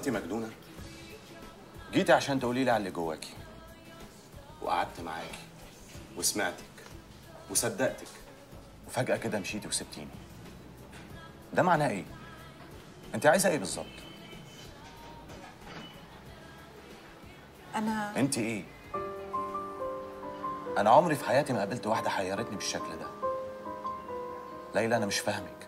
انت مجنونه جيتي عشان تقولي لي على اللي جواكي وقعدت معاكي وسمعتك وصدقتك وفجأة كده مشيتي وسبتيني ده معناه ايه؟ انت عايزة ايه بالظبط؟ انا انت ايه؟ انا عمري في حياتي ما قابلت واحدة حيرتني بالشكل ده ليلى انا مش فاهمك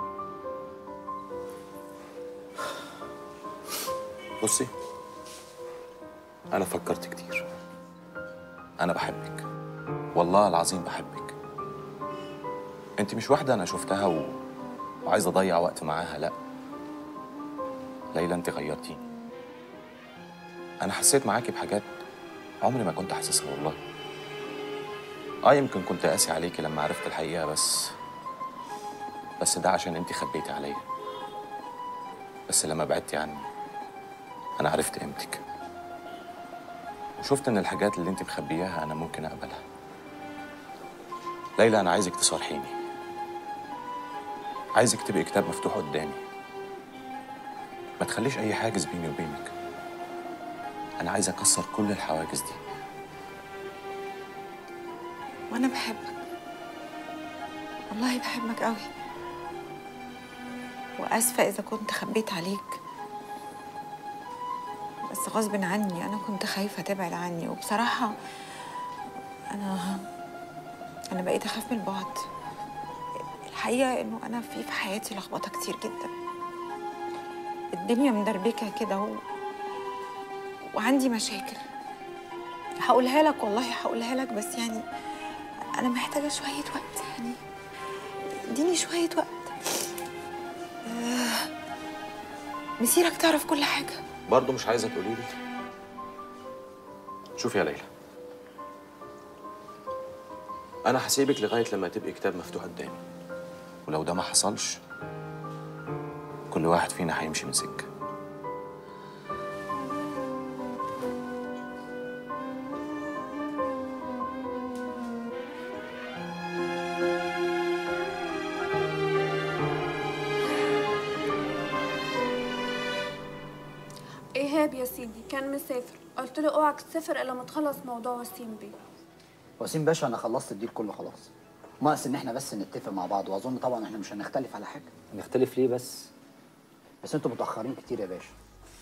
بصي انا فكرت كتير انا بحبك والله العظيم بحبك انت مش واحدة انا شفتها و... وعايز اضيع وقت معاها لا ليلى انت غيرتيني انا حسيت معاكي بحاجات عمري ما كنت حاسسها والله اه يمكن كنت قاسي عليكي لما عرفت الحقيقة بس بس ده عشان انت خبيتي عليا بس لما بعدتي عني انا عرفت قيمتك وشفت ان الحاجات اللي انت مخبياها انا ممكن اقبلها ليلى انا عايزك تصارحيني عايزك تبقي كتاب مفتوح قدامي ما تخليش اي حاجز بيني وبينك انا عايز اكسر كل الحواجز دي وانا بحبك والله بحبك قوي واسفه اذا كنت خبيت عليك بس غصب عني انا كنت خايفه تبعد عني وبصراحه انا انا بقيت اخاف من البعد الحقيقه انه انا في في حياتي لخبطه كتير جدا الدنيا مدربكه كده و... وعندي مشاكل هقولها لك والله هقولها لك بس يعني انا محتاجه شويه وقت يعني اديني شويه وقت آه، مسيرك تعرف كل حاجه برضه مش عايزه تقولي لي شوفي يا ليلى انا هسيبك لغايه لما تبقي كتاب مفتوح قدامي ولو ده ما حصلش كل واحد فينا هيمشي من سكه ايهاب يا سيدي كان مسافر قلت له اوعك تسافر الا ما تخلص موضوع وسيم بيه وسيم باشا انا خلصت الديل كله خلاص ناقص ان احنا بس نتفق مع بعض واظن طبعا احنا مش هنختلف على حاجه نختلف ليه بس بس انتوا متاخرين كتير يا باشا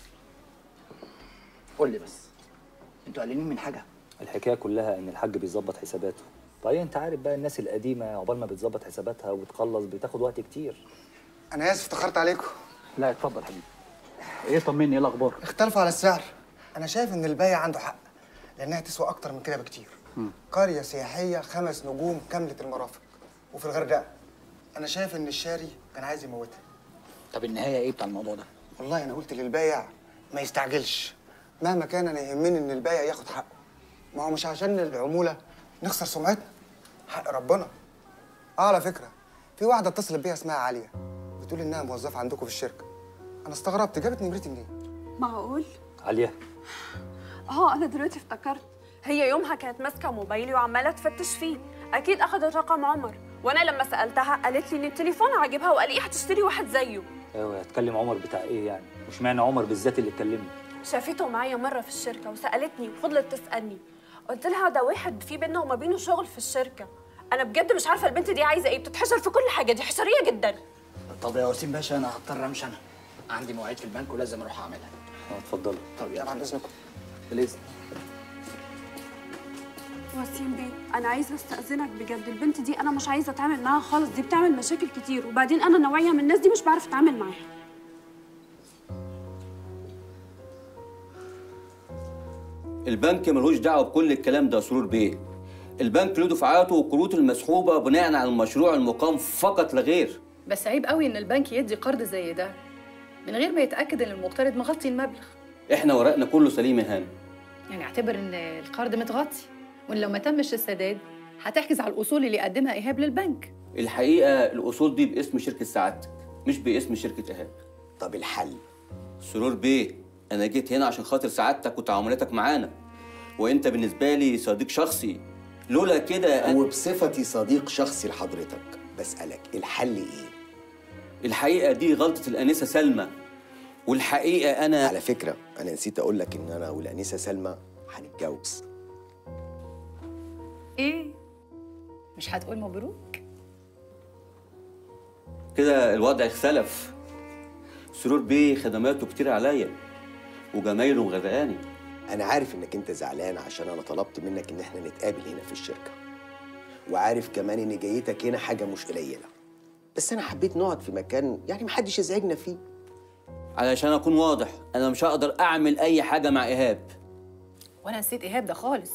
قول لي بس انتوا قلقانين من حاجه الحكايه كلها ان الحاج بيظبط حساباته طيب انت عارف بقى الناس القديمه عقبال ما بتظبط حساباتها وبتخلص بتاخد وقت كتير انا اسف اتاخرت عليكم لا اتفضل حبيبي ايه طمني ايه الاخبار اختلفوا على السعر انا شايف ان البايع عنده حق لانها تسوى اكتر من كده بكتير قريه سياحيه خمس نجوم كامله المرافق وفي الغردقه انا شايف ان الشاري كان عايز يموتها طب النهايه ايه بتاع الموضوع ده والله انا قلت للبايع ما يستعجلش مهما كان انا يهمني ان البايع ياخد حقه ما هو مش عشان العموله نخسر سمعتنا حق ربنا اه على فكره في واحده اتصلت بيها اسمها عاليه بتقول انها موظفه عندكم في الشركه انا استغربت جابت نمرتي منين معقول عليا اه انا دلوقتي افتكرت هي يومها كانت ماسكه موبايلي وعماله تفتش فيه اكيد اخذت رقم عمر وانا لما سالتها قالت لي ان التليفون عاجبها وقال ايه هتشتري واحد زيه ايوه هتكلم عمر بتاع ايه يعني مش معنى عمر بالذات اللي اتكلمني شافته معايا مره في الشركه وسالتني وفضلت تسالني قلت لها ده واحد في بيننا وما بينه شغل في الشركه انا بجد مش عارفه البنت دي عايزه ايه بتتحشر في كل حاجه دي حشريه جدا طب يا وسيم باشا انا هضطر امشي انا عندي مواعيد في البنك ولازم اروح اعملها اه اتفضلوا طب يلا بعد اذنكم بالاذن وسيم بيه انا عايزه استاذنك بجد البنت دي انا مش عايزه اتعامل معاها خالص دي بتعمل مشاكل كتير وبعدين انا نوعيه من الناس دي مش بعرف اتعامل معاها البنك ملوش دعوه بكل الكلام ده يا سرور بيه البنك له دفعاته والقروض المسحوبه بناء على المشروع المقام فقط لا غير بس عيب قوي ان البنك يدي قرض زي ده من غير ما يتاكد ان المقترض مغطي المبلغ احنا ورقنا كله سليم يا هانم يعني اعتبر ان القرض متغطي وان لو ما تمش السداد هتحجز على الاصول اللي قدمها ايهاب للبنك الحقيقه الاصول دي باسم شركه سعادتك مش باسم شركه ايهاب طب الحل سرور بيه انا جيت هنا عشان خاطر سعادتك وتعاملاتك معانا وانت بالنسبه لي صديق شخصي لولا كده أنا- وبصفتي صديق شخصي لحضرتك بسألك الحل ايه؟ الحقيقه دي غلطه الانسه سلمى والحقيقه انا على فكره انا نسيت اقول لك ان انا والانسه سلمى هنتجوز ايه مش هتقول مبروك كده الوضع اختلف سرور بيه خدماته كتير عليا وجمايله مغرقاني انا عارف انك انت زعلان عشان انا طلبت منك ان احنا نتقابل هنا في الشركه وعارف كمان ان جايتك هنا حاجه مش قليله بس انا حبيت نقعد في مكان يعني محدش يزعجنا فيه علشان اكون واضح انا مش هقدر اعمل اي حاجه مع ايهاب وانا نسيت ايهاب ده خالص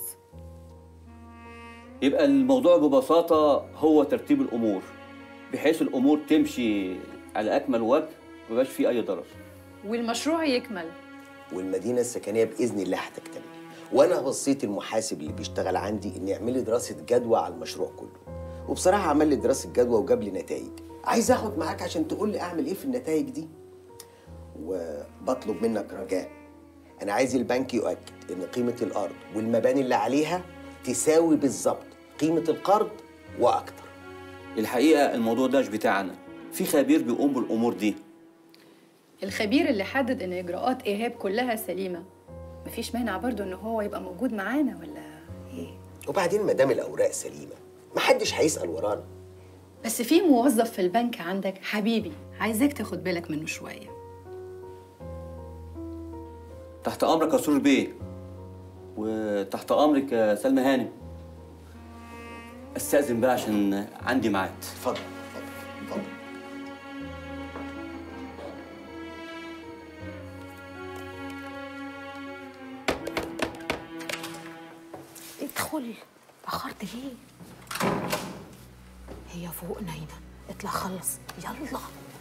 يبقى الموضوع ببساطه هو ترتيب الامور بحيث الامور تمشي على اكمل وجه مبقاش فيه اي ضرر والمشروع يكمل والمدينه السكنيه باذن الله هتكتمل وانا وصيت المحاسب اللي بيشتغل عندي ان يعمل لي دراسه جدوى على المشروع كله وبصراحه عمل لي دراسه جدوى وجاب لي نتائج عايز اقعد معاك عشان تقول لي اعمل ايه في النتائج دي وبطلب منك رجاء انا عايز البنك يؤكد ان قيمه الارض والمباني اللي عليها تساوي بالظبط قيمه القرض واكتر الحقيقه الموضوع ده مش بتاعنا في خبير بيقوم بالامور دي الخبير اللي حدد ان اجراءات ايهاب كلها سليمه مفيش مانع برضو ان هو يبقى موجود معانا ولا ايه وبعدين ما دام الاوراق سليمه محدش هيسال ورانا بس في موظف في البنك عندك حبيبي عايزاك تاخد بالك منه شويه تحت امرك يا سرور بيه وتحت امرك يا سلمى هانم استاذن بقى عشان عندي ميعاد اتفضل اتفضل اتفضل ادخل اتأخرت ليه؟ هي فوق نايمة اطلع خلص يلا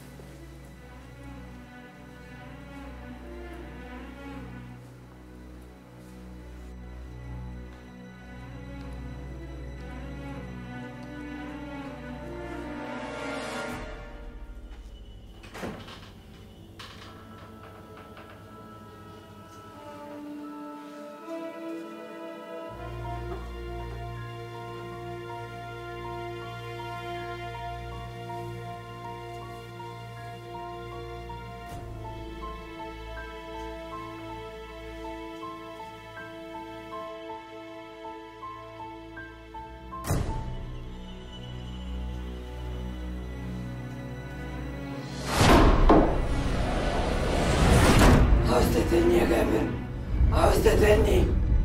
عاوز تقتلني يا جابر عاوز تقتلني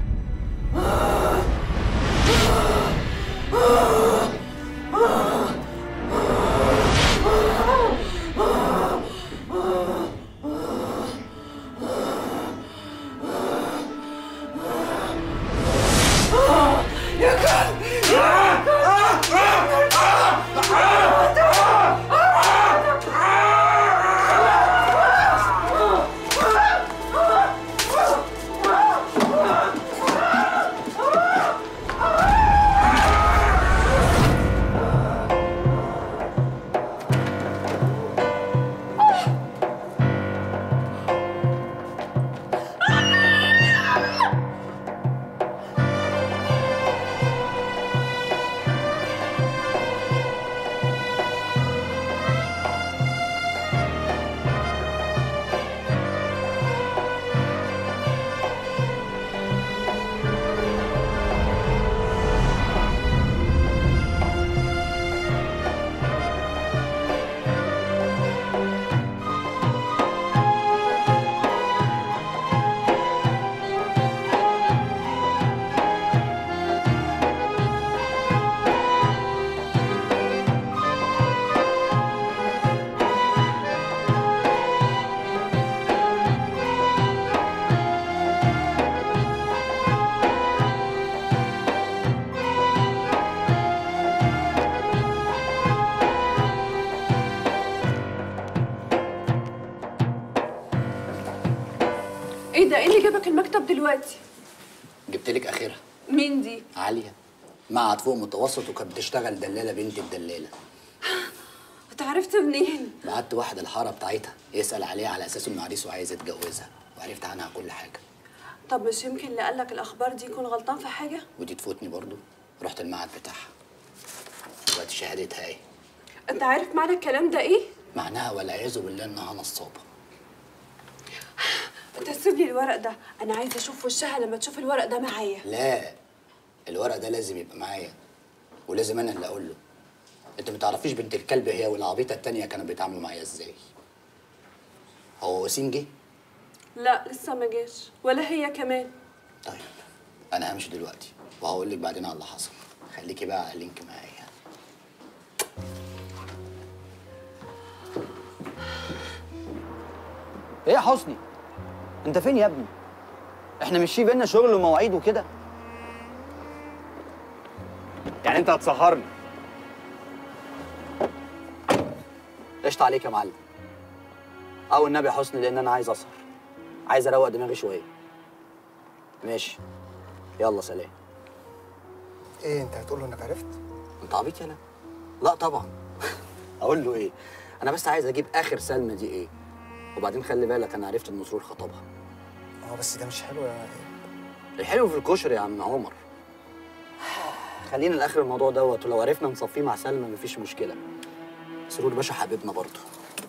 يا كلب ايه ده ايه اللي جابك المكتب دلوقتي جبت لك اخرها مين دي عاليه معهد فوق متوسط وكانت بتشتغل دلاله بنت الدلاله انت عرفت منين بعت واحد الحاره بتاعتها يسال عليها على اساس انه عريس وعايز يتجوزها وعرفت عنها كل حاجه طب مش يمكن اللي قالك الاخبار دي يكون غلطان في حاجه ودي تفوتني برضو رحت المعهد بتاعها دلوقتي شهادتها ايه انت عارف معنى الكلام ده ايه معناها والعياذ بالله انها نصابه انت سيب لي الورق ده انا عايزه اشوف وشها لما تشوف الورق ده معايا لا الورق ده لازم يبقى معايا ولازم انا اللي اقول له انت ما تعرفيش بنت الكلب هي والعبيطه التانيه كانوا بيتعاملوا معايا ازاي هو وسيم جه لا لسه ما جاش ولا هي كمان طيب انا همشي دلوقتي وهقول لك بعدين على اللي حصل خليكي بقى على اللينك معايا ايه يا حسني انت فين يا ابني احنا مش في بينا شغل ومواعيد وكده يعني انت هتسهرني قشطة عليك يا معلم او النبي يا حسني لان انا عايز اسهر عايز اروق دماغي شويه ماشي يلا سلام ايه انت هتقول له انك عرفت انت عبيط يالا لا طبعا اقول له ايه انا بس عايز اجيب اخر سلمى دي ايه وبعدين خلي بالك انا عرفت ان مسرور خطبها اه بس ده مش حلو يا الحلو في الكشري يا عم عمر خلينا لاخر الموضوع دوت ولو عرفنا نصفيه مع سلمى مفيش مشكله سرور باشا حبيبنا برضه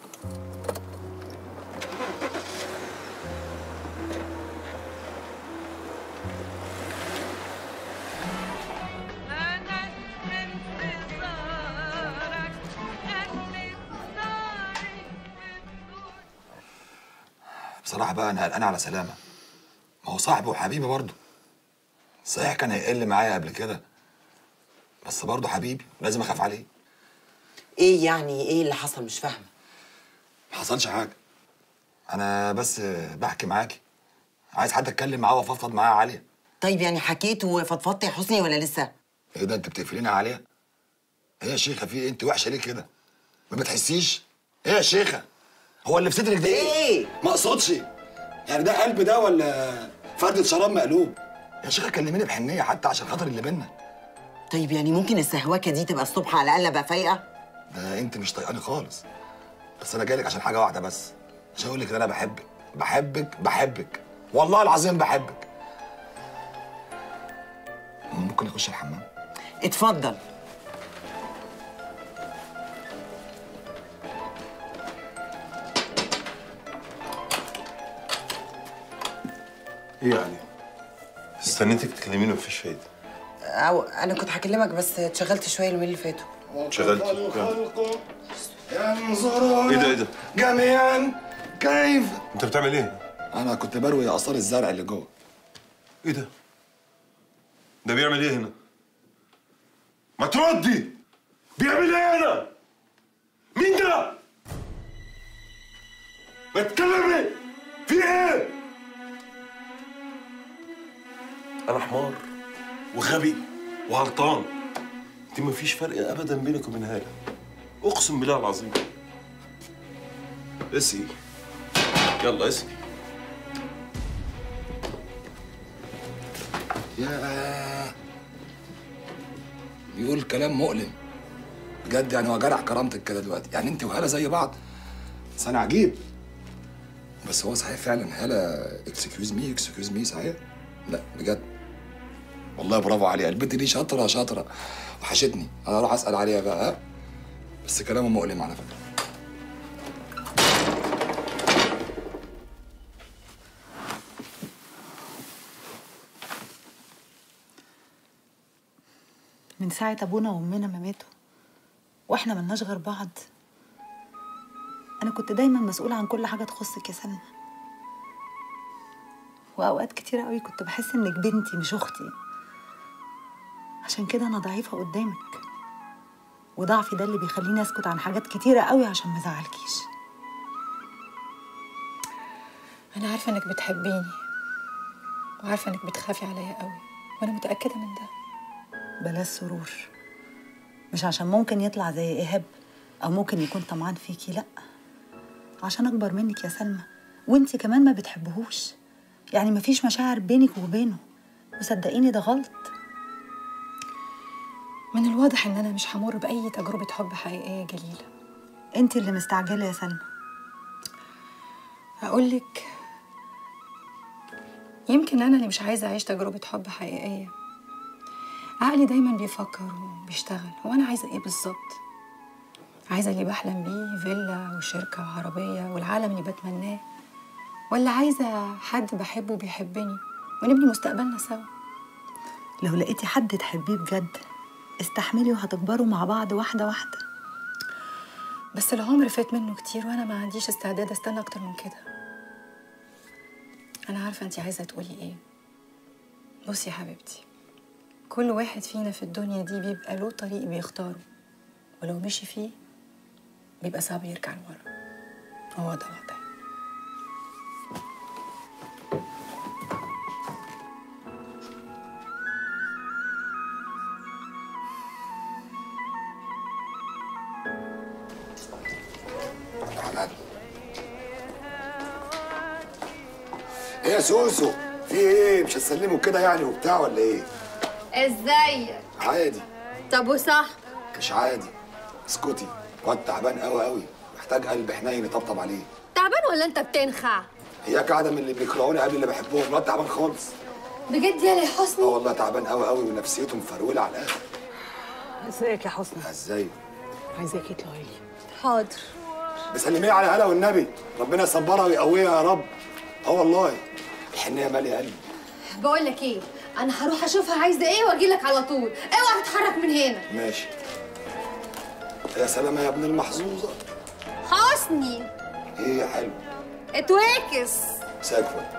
بصراحة بقى أنا قلقان على سلامة ما هو صاحبي وحبيبي برضه صحيح كان هيقل معايا قبل كده بس برضه حبيبي لازم أخاف عليه ايه يعني ايه اللي حصل مش فاهمه ما حصلش حاجة أنا بس بحكي معاكي عايز حد أتكلم معاه وأفضفض معاه يا عالية طيب يعني حكيت وفضفضت يا حسني ولا لسه إيه ده أنت بتقفليني يا عالية؟ إيه يا شيخة في إيه؟ أنت وحشة ليه كده؟ ما بتحسيش؟ إيه يا شيخة؟ هو اللي في صدرك ده إيه؟ ما أقصدش يعني ده قلب ده ولا فردة شراب مقلوب؟ يا شيخة كلميني بحنية حتى عشان خاطر اللي بينا طيب يعني ممكن السهوكه دي تبقى الصبح على الاقل ابقى فايقه ده انت مش طايقاني خالص بس انا جايلك عشان حاجه واحده بس عشان اقول لك ان انا بحبك بحبك بحبك والله العظيم بحبك ممكن اخش الحمام اتفضل ايه يعني؟ استنيتك تكلميني مفيش فايدة أو انا كنت هكلمك بس اتشغلت شويه اليومين اللي فاتوا شغلت ينظرون ايه ده ايه ده؟ جميعا كيف انت بتعمل ايه؟ انا كنت بروي اثار الزرع اللي جوه ايه ده؟ ده بيعمل ايه هنا؟ ما تردي! بيعمل ايه هنا؟ مين ده؟ ما تتكلمي! في ايه؟ انا حمار وغبي وغلطان انت مفيش فرق ابدا بينك وبين هاله اقسم بالله العظيم اسقي يلا اسقي يا بيقول كلام مؤلم بجد يعني هو جرح كرامتك كده دلوقتي يعني انت وهاله زي بعض بس انا عجيب بس هو صحيح فعلا هاله اكسكيوز مي اكسكيوز مي صحيح لا بجد والله برافو عليها البنت دي شاطره شاطره وحشتني انا اروح اسال عليها بقى ها بس كلامه مؤلم على فكره من ساعة أبونا وأمنا ما ماتوا وإحنا ملناش غير بعض أنا كنت دايما مسؤولة عن كل حاجة تخصك يا سلمى وأوقات كتيرة قوي كنت بحس إنك بنتي مش أختي عشان كده أنا ضعيفة قدامك وضعفي ده اللي بيخليني أسكت عن حاجات كتيرة قوي عشان ما أزعلكيش أنا عارفة إنك بتحبيني وعارفة إنك بتخافي عليا قوي وأنا متأكدة من ده بلاش سرور مش عشان ممكن يطلع زي إيهاب أو ممكن يكون طمعان فيكي لأ عشان أكبر منك يا سلمى وانتي كمان ما بتحبهوش يعني مفيش مشاعر بينك وبينه وصدقيني ده غلط من الواضح إن أنا مش همر بأي تجربة حب حقيقية يا جليلة انتي اللي مستعجلة يا سلمى أقولك يمكن أنا اللي مش عايزة أعيش تجربة حب حقيقية عقلي دايما بيفكر وبيشتغل هو أنا عايزة إيه بالظبط عايزة اللي بحلم بيه فيلا وشركة وعربية والعالم اللي بتمناه ولا عايزة حد بحبه بيحبني ونبني مستقبلنا سوا لو لقيتي حد تحبيه بجد استحملي وهتكبروا مع بعض واحدة واحدة بس العمر فات منه كتير وانا ما عنديش استعداد استنى اكتر من كده انا عارفه انت عايزه تقولي ايه بصي يا حبيبتي كل واحد فينا في الدنيا دي بيبقى له طريق بيختاره ولو مشي فيه بيبقى صعب يرجع لورا هو ده الوضع ايه يا سوسو في ايه مش هتسلموا كده يعني وبتاع ولا ايه ازيك عادي طب وصح مش عادي اسكتي واد تعبان قوي قوي محتاج قلب حنين يطبطب عليه تعبان ولا انت بتنخع هي قاعده من اللي بيكرهوني قبل اللي بحبهم الواد تعبان خالص بجد يا اه حسني والله تعبان قوي قوي ونفسيته مفروله على الاخر ازيك يا حسني ازاي عايزاكي تطلعي لي حاضر بسلميه على هلا والنبي ربنا يصبرها ويقويها يا رب اه والله الحنيه ماليه قلبي بقول لك ايه انا هروح اشوفها عايزه ايه واجي لك على طول اوعى تتحرك من هنا ماشي يا سلام يا ابن المحظوظه حسني ايه يا حلو اتواكس ساكفه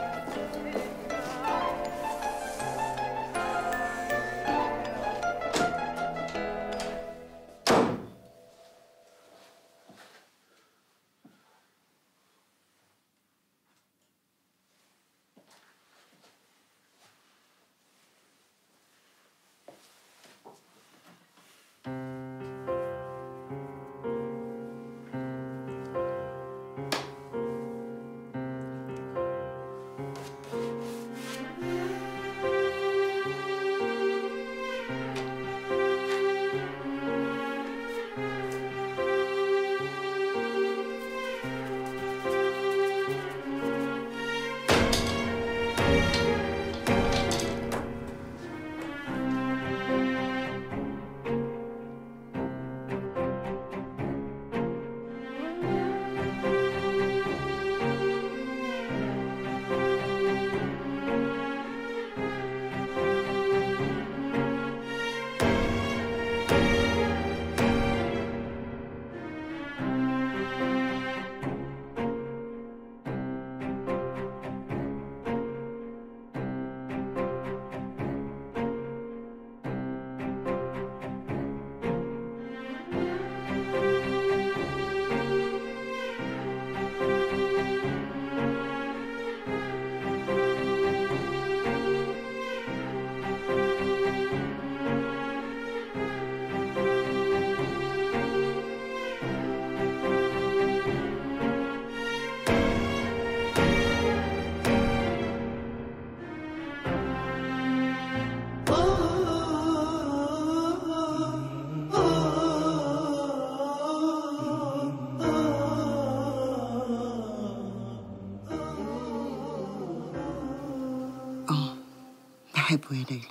بحبه يا ليلى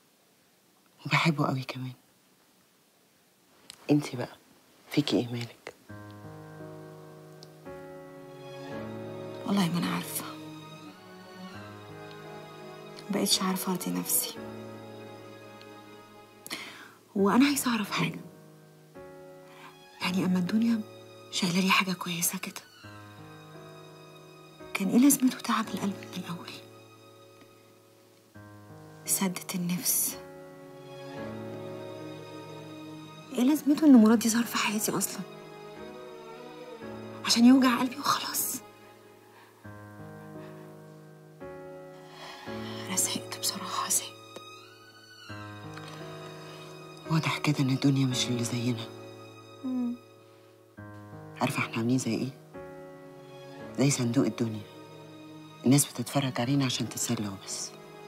وبحبه قوي كمان انت بقى فيكي ايه مالك والله ما انا عارفه مبقتش عارفه ارضي نفسي هو انا عايزه اعرف حاجه يعني اما الدنيا شايله لي حاجه كويسه كده كان ايه لازمته تعب القلب من الاول سدة النفس ايه لازمته ان مراد يظهر في حياتي اصلا عشان يوجع قلبي وخلاص انا زهقت بصراحه زهقت واضح كده ان الدنيا مش اللي زينا عارفه احنا عاملين زي ايه زي صندوق الدنيا الناس بتتفرج علينا عشان تتسلى وبس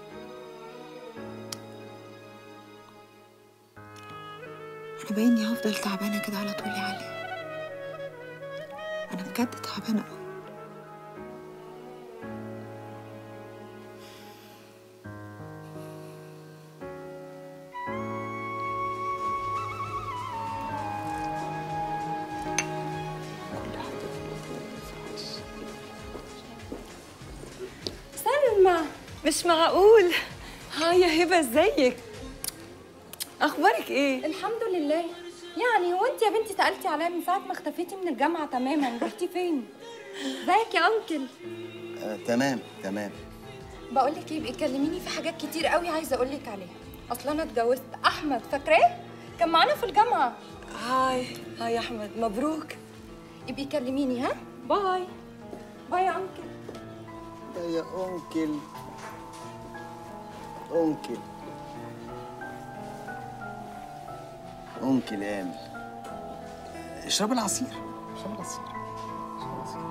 انا بايني هفضل تعبانه كده على طول يا علي انا بجد تعبانه قوي سلمى مش معقول هاي يا هبه ازيك اخبارك ايه الحمد لله يعني هو انت يا بنتي سالتي عليا من ساعه ما اختفيتي من الجامعه تماما رحتي فين ازيك يا انكل آه تمام تمام بقول لك ايه بقى كلميني في حاجات كتير قوي عايزه اقول لك عليها اصل انا اتجوزت احمد فاكراه كان معانا في الجامعه هاي هاي يا احمد مبروك يبقى كلميني ها باي باي يا انكل يا أنكل أنكل أنكل آمل اشرب العصير اشرب العصير اشرب العصير.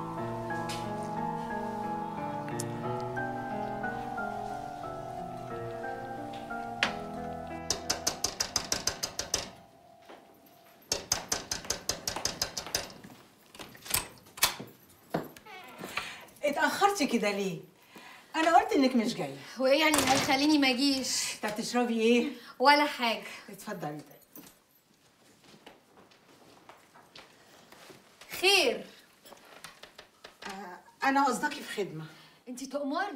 اتأخرتي كده ليه؟ أنا قلت إنك مش جاية وايه يعني اللي هيخليني ما اجيش طب تشربي إيه؟ ولا حاجه اتفضلي خير أنا قصدكي في خدمة انت تؤمري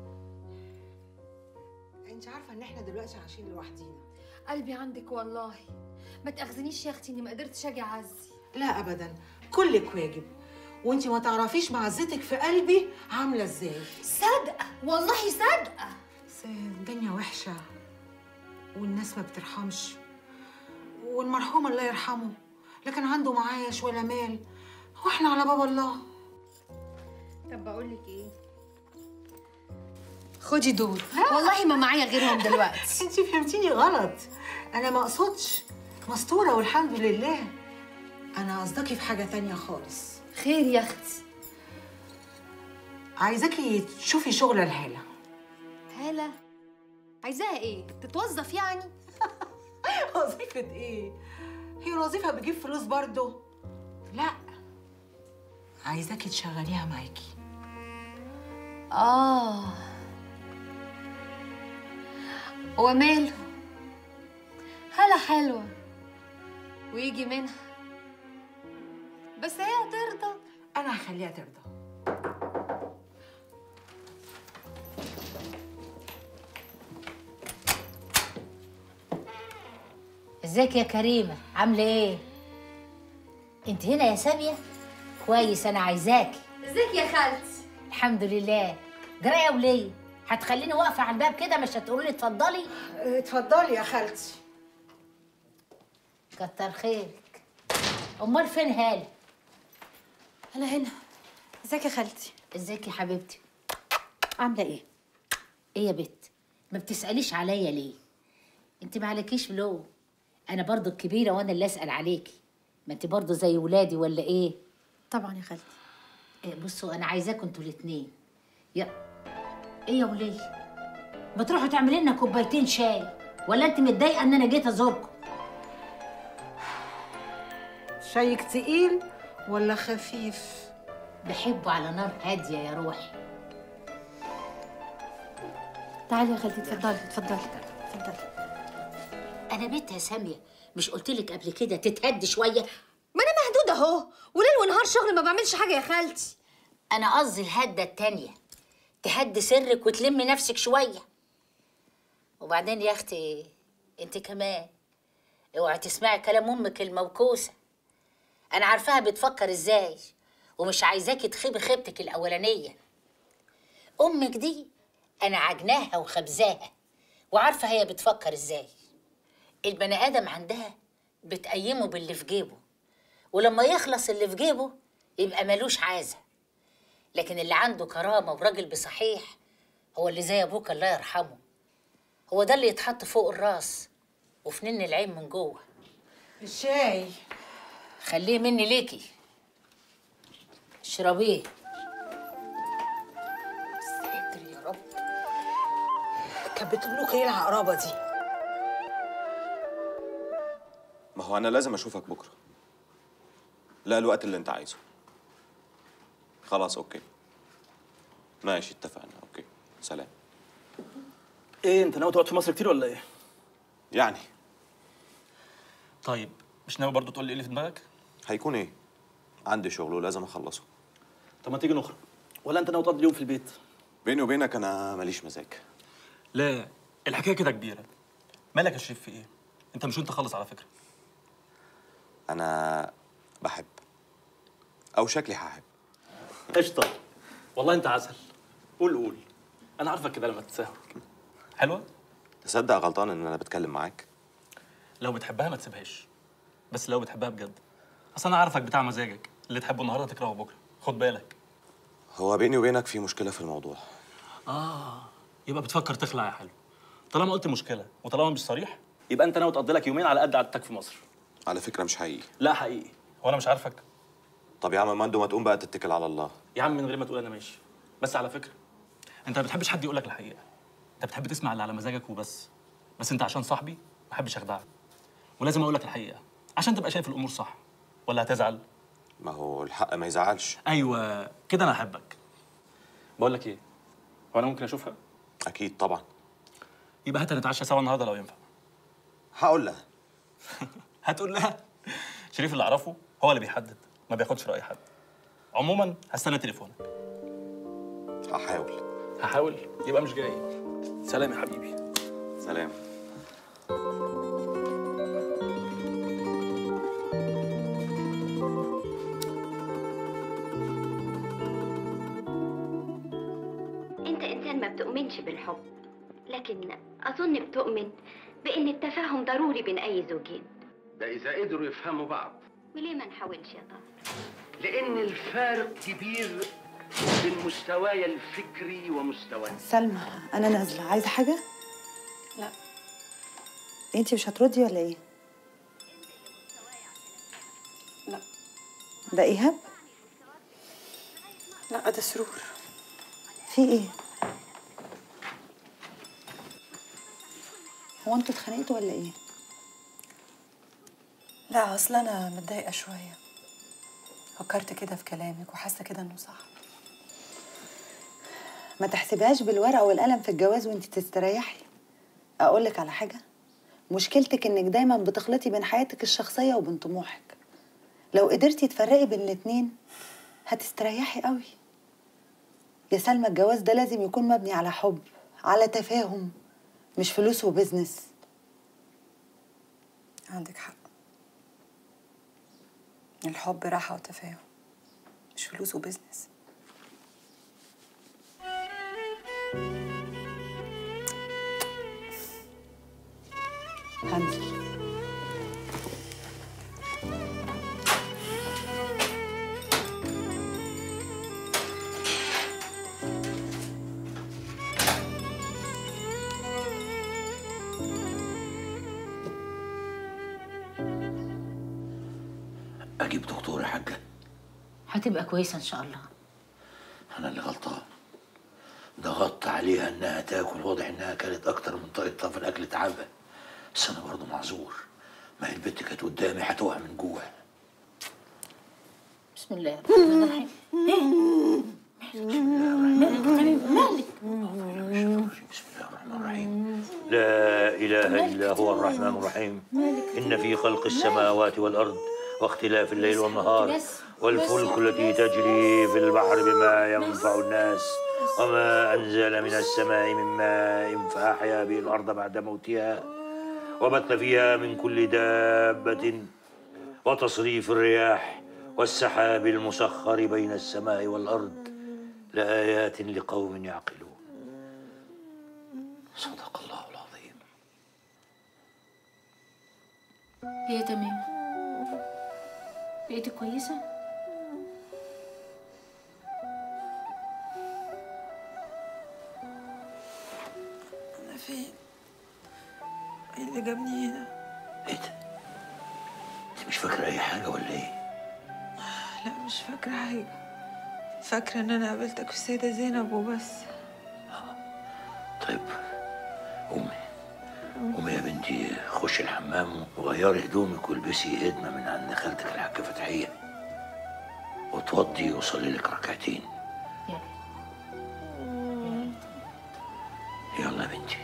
أنت عارفة إن إحنا دلوقتي عايشين لوحدينا قلبي عندك والله ما تاخذنيش يا اختي اني ما قدرتش اجي اعزي لا أبدا كلك واجب وأنت ما تعرفيش معزتك في قلبي عاملة إزاي صادقه والله صادقه بس الدنيا وحشة والناس ما بترحمش والمرحوم الله يرحمه لا كان عنده معايش ولا مال واحنا على باب الله طب بقول لك ايه خدي دول والله ما معايا غيرهم دلوقتي انت فهمتيني غلط انا ما اقصدش مستوره والحمد لله انا قصدكي في حاجه تانية خالص خير يا اختي عايزاكي تشوفي شغل الهاله هالة عايزاها ايه تتوظف يعني وظيفه ايه هي وظيفه بتجيب فلوس برضه لا عايزاكي تشغليها معاكي اه وماله هلا حلوة ويجي منها بس هي هترضى انا هخليها ترضى ازيك يا كريمه عامله ايه انت هنا يا ساميه كويس انا عايزاكي ازيك يا خالتي الحمد لله جرى يا وليه هتخليني واقفه على الباب كده مش هتقولي لي اتفضلي اتفضلي يا خالتي كتر خيرك امال فين هاله انا هنا ازيك يا خالتي ازيك يا حبيبتي عامله ايه ايه يا بت ما بتساليش عليا ليه انت ما عليكيش لو انا برضو الكبيره وانا اللي اسال عليكي ما انت برضو زي ولادي ولا ايه طبعا يا خالتي إيه بصوا انا عايزاكم انتوا الاتنين يا ايه يا وليه ما تروحوا تعملي لنا كوبايتين شاي ولا انت متضايقه ان انا جيت ازوركم شايك تقيل ولا خفيف بحبه على نار هاديه يا روحي تعالي يا خالتي اتفضلي اتفضلي اتفضلي انا بنت يا ساميه مش قلت لك قبل كده تتهدي شويه ما انا مهدوده اهو وليل ونهار شغل ما بعملش حاجه يا خالتي انا قصدي الهده التانيه تهدي سرك وتلمي نفسك شويه وبعدين يا اختي انت كمان اوعي تسمعي كلام امك الموكوسه انا عارفاها بتفكر ازاي ومش عايزاكي تخيبي خيبتك الاولانيه امك دي انا عجناها وخبزاها وعارفه هي بتفكر ازاي البني ادم عندها بتقيمه باللي في جيبه ولما يخلص اللي في جيبه يبقى ملوش عازه لكن اللي عنده كرامه وراجل بصحيح هو اللي زي ابوك الله يرحمه هو ده اللي يتحط فوق الراس وفي نن العين من جوه الشاي خليه مني ليكي اشربيه ساتر يا رب كانت بتقول لك ايه العقربه دي ما هو انا لازم اشوفك بكره لا الوقت اللي انت عايزه خلاص اوكي ماشي اتفقنا اوكي سلام ايه انت ناوي تقعد في مصر كتير ولا ايه؟ يعني طيب مش ناوي برضه تقول لي ايه اللي في دماغك؟ هيكون ايه عندي شغل ولازم اخلصه طب ما تيجي نخرج ولا انت ناوي تقضي اليوم في البيت؟ بيني وبينك انا ماليش مزاج لا الحكايه كده كبيره مالك يا شريف في ايه انت مش انت خالص على فكره انا بحب او شكلي هحب قشطه والله انت عسل قول قول انا عارفك كده لما تتساهل حلوه تصدق غلطان ان انا بتكلم معاك لو بتحبها ما تسيبهاش بس لو بتحبها بجد اصل انا عارفك بتاع مزاجك اللي تحبه النهارده تكرهه بكره خد بالك هو بيني وبينك في مشكله في الموضوع اه يبقى بتفكر تخلع يا حلو طالما قلت مشكله وطالما مش صريح يبقى انت ناوي تقضي لك يومين على قد عادتك في مصر على فكره مش حقيقي لا حقيقي هو انا مش عارفك طب يا عم مندو ما تقوم بقى تتكل على الله يا عم من غير ما تقول انا ماشي بس على فكره انت ما بتحبش حد يقول لك الحقيقه انت بتحب تسمع اللي على مزاجك وبس بس انت عشان صاحبي ما بحبش اخدعك ولازم اقول لك الحقيقه عشان تبقى شايف الامور صح ولا هتزعل ما هو الحق ما يزعلش ايوه كده انا احبك بقول لك ايه هو انا ممكن اشوفها اكيد طبعا يبقى هات نتعشى سوا النهارده لو ينفع هقول لها هتقول لها شريف اللي اعرفه هو اللي بيحدد ما بياخدش راي حد عموما هستنى تليفونك هحاول هحاول يبقى مش جاي سلام يا حبيبي سلام انت انسان ما بتؤمنش بالحب لكن اظن بتؤمن بان التفاهم ضروري بين اي زوجين ده إذا قدروا يفهموا بعض وليه ما نحاولش يا طه لأن الفارق كبير بين مستواي الفكري ومستواي سلمى انا نازله عايزه حاجه لا انتي مش هتردي ولا ايه لا ده ايهاب لا ده سرور في ايه هو انتوا اتخانقتوا ولا ايه لا اصل انا متضايقه شويه فكرت كده في كلامك وحاسه كده انه صح ما تحسبهاش بالورقه والقلم في الجواز وانت تستريحي اقول لك على حاجه مشكلتك انك دايما بتخلطي بين حياتك الشخصيه وبين طموحك لو قدرتي تفرقي بين الاتنين هتستريحي قوي يا سلمى الجواز ده لازم يكون مبني على حب على تفاهم مش فلوس وبزنس عندك حق الحب راحه وتفاهم مش فلوس وبزنس هنزل اجيب دكتور يا حاجه هتبقى كويسه ان شاء الله انا اللي غلطان ضغطت عليها انها تاكل واضح انها كانت اكتر من طاقتها في الاكل تعبها بس انا برضه معذور ما هي البت كانت قدامي هتقع من جوع بسم الله الرحمن الرحيم مالك مالك لا اله الا هو الرحمن الرحيم ان في خلق السماوات والارض واختلاف الليل والنهار يس. والفلك التي تجري في البحر بما ينفع الناس وما انزل من السماء من ماء فاحيا به الارض بعد موتها وبث فيها من كل دابه وتصريف الرياح والسحاب المسخر بين السماء والارض لايات لقوم يعقلون صدق الله العظيم هي تمام بقيتي كويسه أنا فين؟ إيه اللي جابني هنا؟ انت مش فاكره اي حاجه ولا ايه لا مش فاكرة حاجة فاكرة إن أنا قابلتك في السيدة زينب وبس طيب قومي قومي يا بنتي خشي الحمام وغيري هدومك والبسي هدمه من عند خالتك الحاجه فتحيه وتوضي وصلي لك ركعتين يلا يا بنتي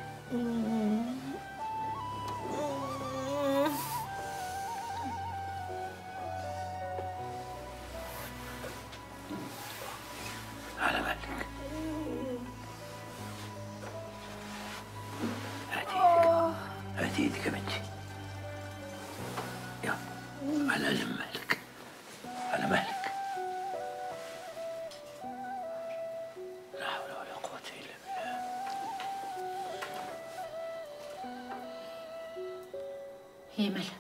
على مهلك هاتي ايدك يا بنتي يلا على مهلك على مهلك لا حول ولا قوة إلا بالله هي مالها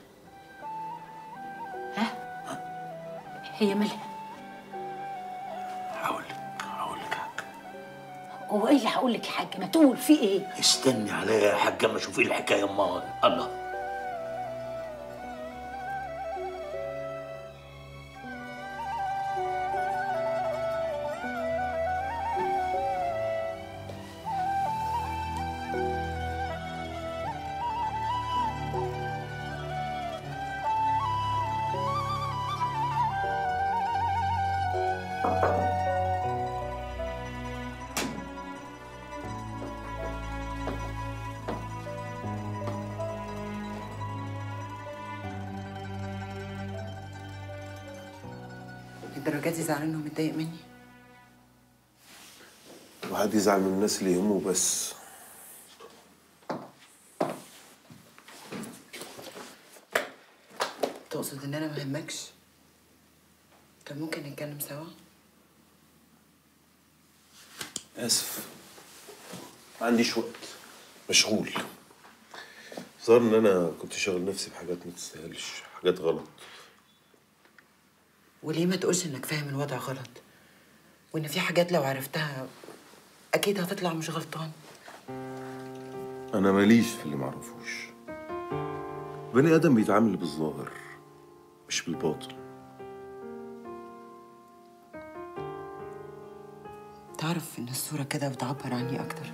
ها هي مالها هقول لك هقول لك هو ايه اللي هقول لك يا حاج ما تقول في ايه استني عليا يا حاجة اما اشوف ايه الحكاية امال الله الدرجات دي زعلان ومتضايق مني الواحد يزعل من الناس اللي يهمه بس تقصد ان انا مهمكش كان ممكن نتكلم سوا اسف ما عنديش وقت مشغول ظهر ان انا كنت شاغل نفسي بحاجات ما تستاهلش حاجات غلط وليه ما تقولش انك فاهم الوضع غلط وان في حاجات لو عرفتها اكيد هتطلع مش غلطان انا ماليش في اللي معرفوش بني ادم بيتعامل بالظاهر مش بالباطن تعرف ان الصورة كده بتعبر عني اكتر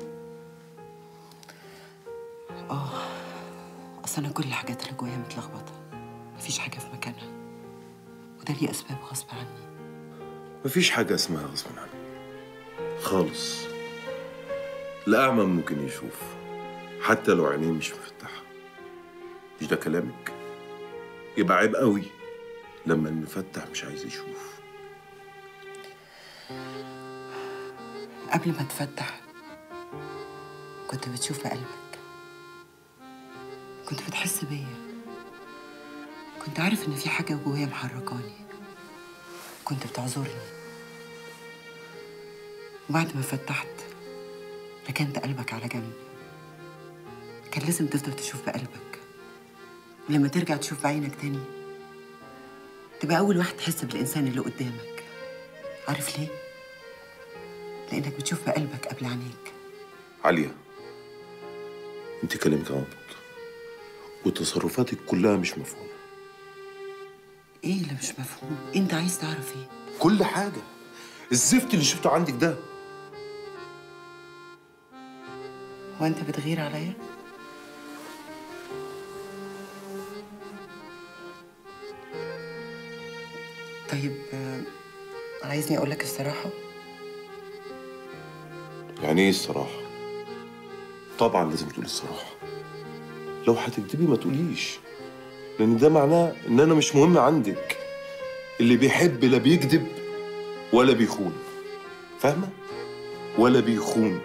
اه اصل انا كل الحاجات اللي جوايا متلخبطة مفيش حاجة في مكانها وده ليه اسباب غصب عني مفيش حاجة اسمها غصب عني خالص الأعمى ممكن يشوف حتى لو عينيه مش مفتحة مش ده كلامك؟ يبقى عيب قوي لما المفتح مش عايز يشوف قبل ما تفتح كنت بتشوف بقلبك كنت بتحس بيا كنت عارف ان في حاجة جوايا محركاني كنت بتعذرني وبعد ما فتحت ركنت قلبك على جنب كان لازم تفضل تشوف بقلبك ولما ترجع تشوف بعينك تاني تبقى أول واحد تحس بالإنسان اللي قدامك عارف ليه؟ لأنك بتشوف بقلبك قبل عينيك عليا انت كلامك غلط وتصرفاتك كلها مش مفهومة إيه اللي مش مفهوم؟ أنت عايز تعرف إيه؟ كل حاجة الزفت اللي شفته عندك ده هو أنت بتغير عليا؟ طيب آه، عايزني أقول لك الصراحة؟ يعني ايه الصراحة؟ طبعا لازم تقولي الصراحة لو هتكدبي ما تقوليش لأن ده معناه إن أنا مش مهم عندك اللي بيحب لا بيكذب ولا بيخون فاهمة؟ ولا بيخون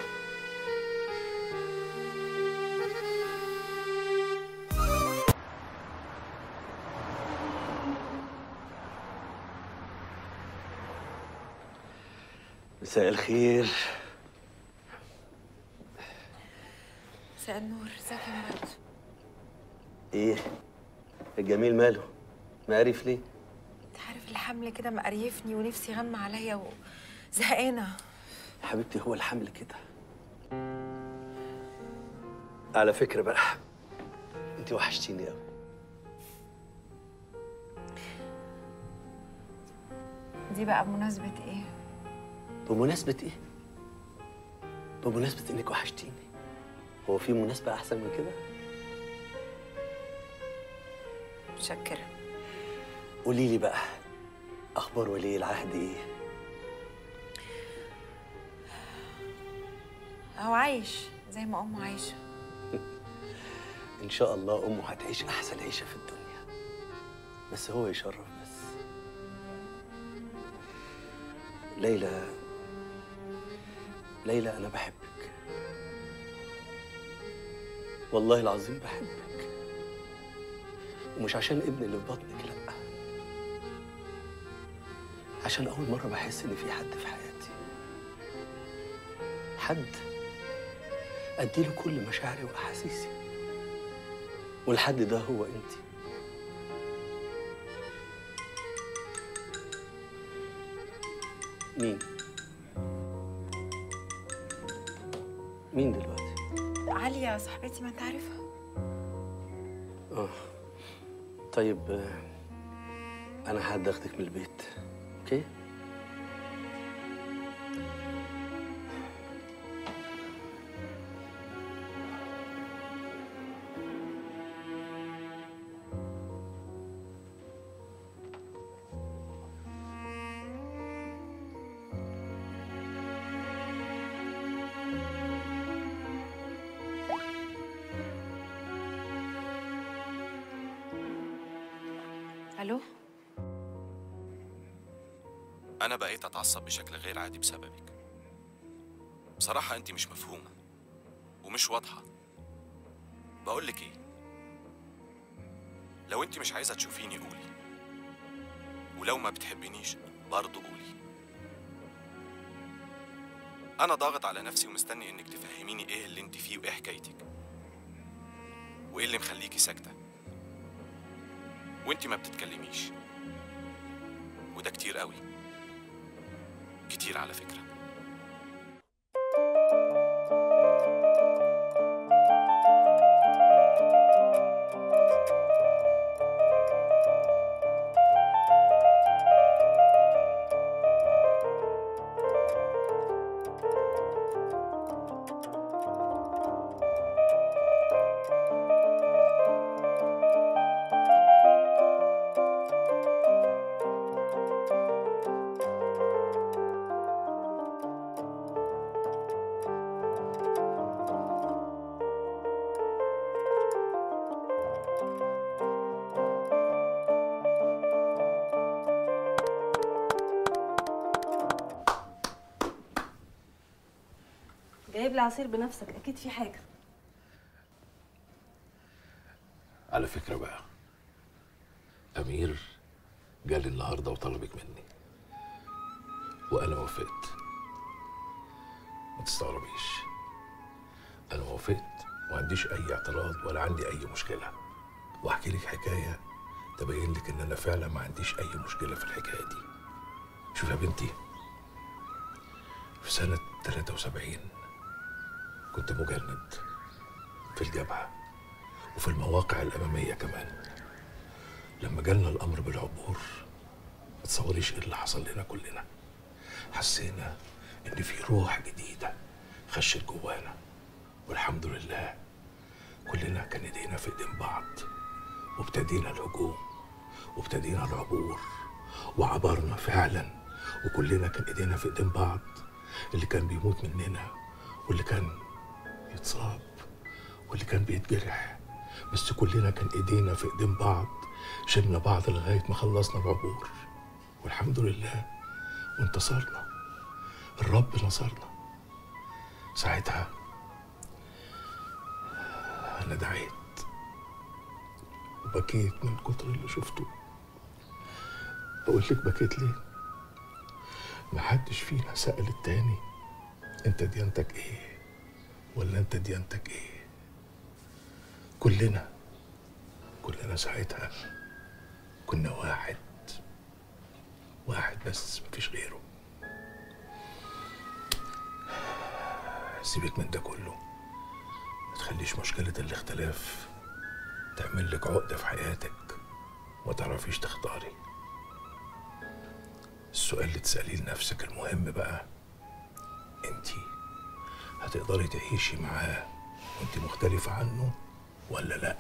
مساء الخير مساء النور ازيك يا مراد ايه الجميل ماله مقرف ليه انت عارف الحمل كده مقريفني ونفسي غم عليا وزهقانه حبيبتي هو الحمل كده على فكرة بقى انت وحشتيني قوي دي بقى بمناسبه ايه بمناسبة ايه؟ بمناسبة انك وحشتيني هو في مناسبة أحسن من كده؟ متشكره قولي لي بقى أخبار ولي العهد إيه؟ هو عايش زي ما امه عايشه إن شاء الله أمه هتعيش أحسن عيشة في الدنيا بس هو يشرف بس ليلى ليلى أنا بحبك والله العظيم بحبك ومش عشان ابن اللي في بطنك لا عشان اول مره بحس ان في حد في حياتي حد اديله كل مشاعري واحاسيسي والحد ده هو انت مين مين دلوقتي عليا صاحبتي ما انت عارفها اه طيب آه، انا حد اخدك من البيت اوكي الو أنا بقيت أتعصب بشكل غير عادي بسببك بصراحة أنت مش مفهومة ومش واضحة بقولك إيه لو أنت مش عايزة تشوفيني قولي ولو ما بتحبينيش برضه قولي أنا ضاغط على نفسي ومستني إنك تفهميني إيه اللي أنت فيه وإيه حكايتك وإيه اللي مخليكي ساكتة وأنت ما بتتكلميش وده كتير قوي كتير على فكرة جايب لي عصير بنفسك اكيد في حاجه على فكرة بقى أمير جالي النهاردة وطلبك مني وأنا وافقت ما تستغربيش أنا وافقت وما عنديش أي اعتراض ولا عندي أي مشكلة وأحكي لك حكاية تبين لك إن أنا فعلا ما عنديش أي مشكلة في الحكاية دي شوف يا بنتي في سنة 73 كنت مجند في الجبهة وفي المواقع الأمامية كمان لما جالنا الأمر بالعبور ما تصوريش إيه اللي حصل لنا كلنا حسينا إن في روح جديدة خشت جوانا والحمد لله كلنا كان ايدينا في ايدين بعض وابتدينا الهجوم وابتدينا العبور وعبرنا فعلا وكلنا كان ايدينا في ايدين بعض اللي كان بيموت مننا واللي كان يتصاب واللي كان بيتجرح بس كلنا كان ايدينا في ايدين بعض شلنا بعض لغايه ما خلصنا العبور والحمد لله وانتصرنا الرب نصرنا ساعتها انا دعيت وبكيت من كتر اللي شفته بقول لك بكيت ليه محدش فينا سأل التاني انت ديانتك ايه ولا انت ديانتك ايه كلنا كلنا ساعتها كنا واحد واحد بس مفيش غيره سيبك من ده كله ما تخليش مشكلة الاختلاف تعمل لك عقدة في حياتك وما تعرفيش تختاري السؤال اللي تسأليه لنفسك المهم بقى انتي هتقدري تعيشي معاه وانت مختلفة عنه ولا لأ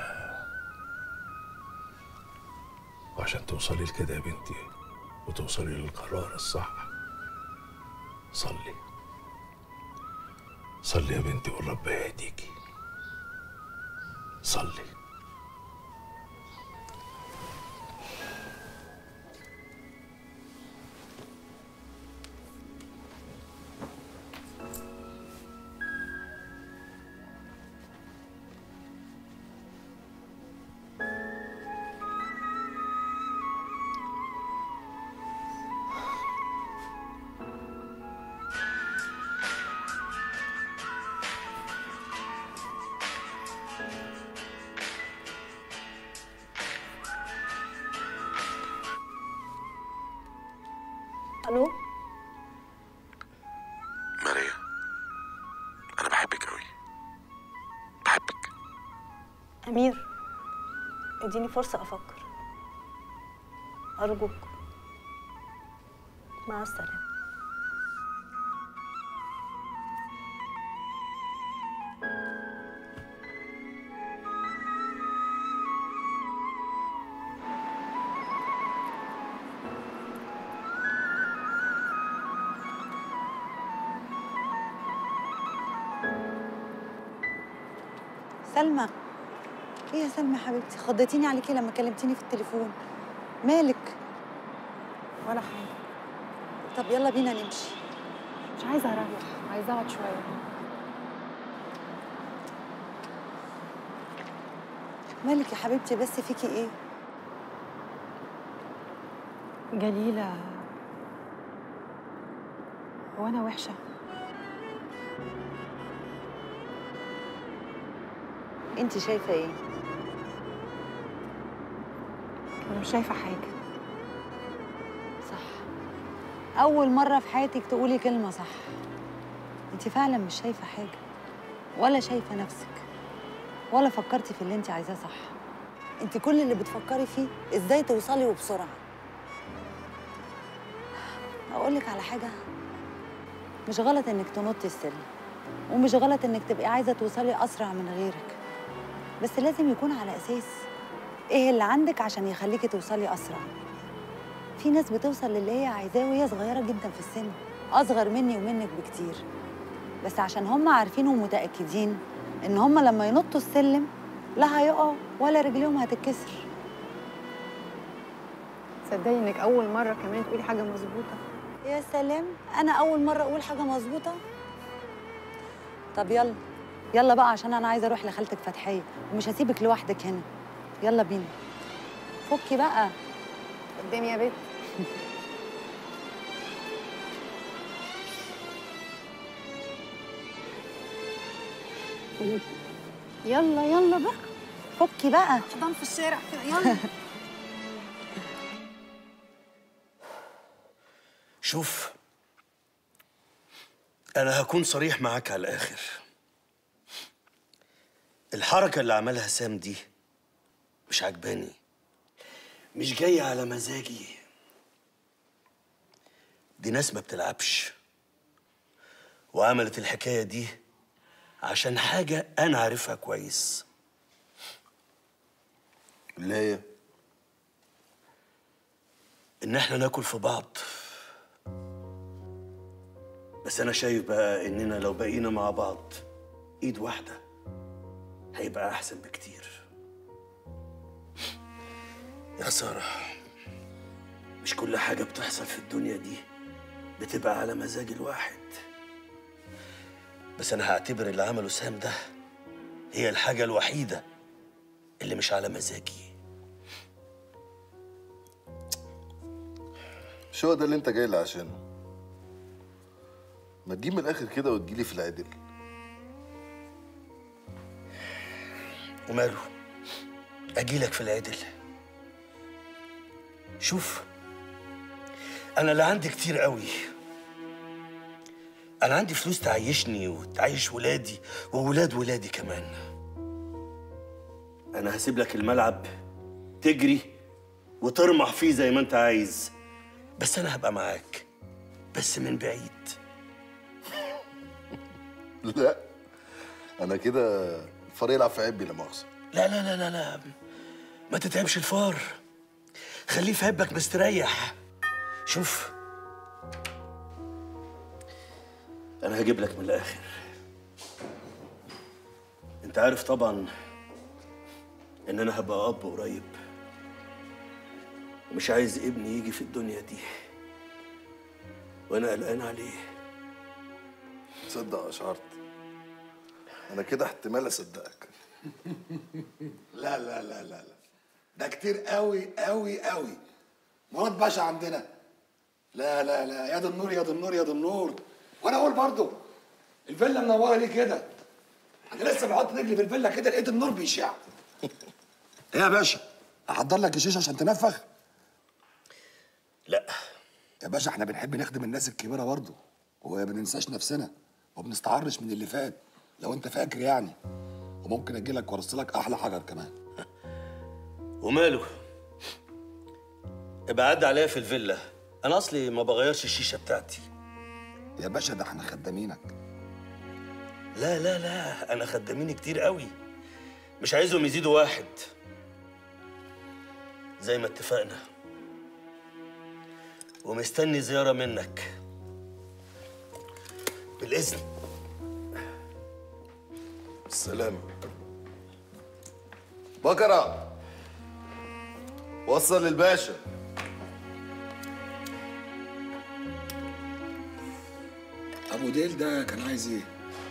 وعشان توصلي لكده يا بنتي وتوصلي للقرار الصح صلي صلي يا بنتي والرب يهديكي صلي الو ماريا انا بحبك قوي بحبك امير اديني فرصه افكر ارجوك مع السلامه سلمى ايه يا سلمى حبيبتي خضتيني عليكي لما كلمتيني في التليفون مالك ولا حاجه طب يلا بينا نمشي مش عايزه اروح عايزه اقعد شويه مالك يا حبيبتي بس فيكي ايه جليلة هو أنا وحشة؟ انت شايفه ايه أنا مش شايفة حاجة صح اول مره في حياتك تقولي كلمه صح انت فعلا مش شايفه حاجه ولا شايفه نفسك ولا فكرتي في اللي انت عايزاه صح انت كل اللي بتفكري فيه ازاي توصلي وبسرعه اقول لك على حاجه مش غلط انك تنطي السلم ومش غلط انك تبقي عايزه توصلي اسرع من غيرك بس لازم يكون على اساس ايه اللي عندك عشان يخليكي توصلي اسرع في ناس بتوصل للي هي عايزاه وهي صغيره جدا في السن اصغر مني ومنك بكتير بس عشان هم عارفين ومتاكدين ان هم لما ينطوا السلم لا هيقعوا ولا رجليهم هتتكسر تصدقي إنك أول مرة كمان تقولي حاجة مظبوطة يا سلام انا اول مره اقول حاجه مظبوطه طب يلا يلا بقى عشان انا عايزه اروح لخالتك فتحيه ومش هسيبك لوحدك هنا يلا بينا فكي بقى قدامي يا بنت يلا يلا بقى فكي بقى حضن في الشارع كده يلا شوف أنا هكون صريح معاك على الآخر الحركة اللي عملها سام دي مش عجباني مش جاية على مزاجي دي ناس ما بتلعبش وعملت الحكاية دي عشان حاجة أنا عارفها كويس اللي هي إن إحنا ناكل في بعض بس أنا شايف بقى إننا لو بقينا مع بعض إيد واحدة هيبقى أحسن بكتير يا سارة مش كل حاجة بتحصل في الدنيا دي بتبقى على مزاج الواحد بس أنا هعتبر اللي عمله سام ده هي الحاجة الوحيدة اللي مش على مزاجي مش هو ده اللي انت جاي لي عشانه ما تجيب من الاخر كده وتجيلي في العدل وماله أجيلك في العدل شوف أنا اللي عندي كتير قوي أنا عندي فلوس تعيشني وتعيش ولادي وولاد ولادي كمان أنا هسيب لك الملعب تجري وترمح فيه زي ما أنت عايز بس أنا هبقى معاك بس من بعيد لا انا كده الفار يلعب في عبي لا مؤاخذه لا لا لا لا لا ما تتعبش الفار خليه في عبك مستريح شوف انا هجيب لك من الاخر انت عارف طبعا ان انا هبقى اب قريب ومش عايز ابني يجي في الدنيا دي وانا قلقان عليه تصدق اشعرت انا كده احتمال اصدقك لا لا لا لا لا ده كتير قوي قوي قوي مراد باشا عندنا لا لا لا يا دي النور يا دي النور يا دي النور وانا اقول برضو الفيلا منوره ليه كده انا لسه بحط رجلي في الفيلا كده لقيت النور بيشع ايه يا باشا احضر لك الشيشه عشان تنفخ لا يا باشا احنا بنحب نخدم الناس الكبيره برضه وما بننساش نفسنا وما بنستعرش من اللي فات لو انت فاكر يعني وممكن اجي لك وارص لك احلى حجر كمان وماله ابقى عدى عليا في الفيلا انا اصلي ما بغيرش الشيشه بتاعتي يا باشا ده احنا خدامينك لا لا لا انا خدامين كتير قوي مش عايزهم يزيدوا واحد زي ما اتفقنا ومستني زياره منك بالاذن السلام بكرة وصل للباشا ابو ديل ده كان عايز ايه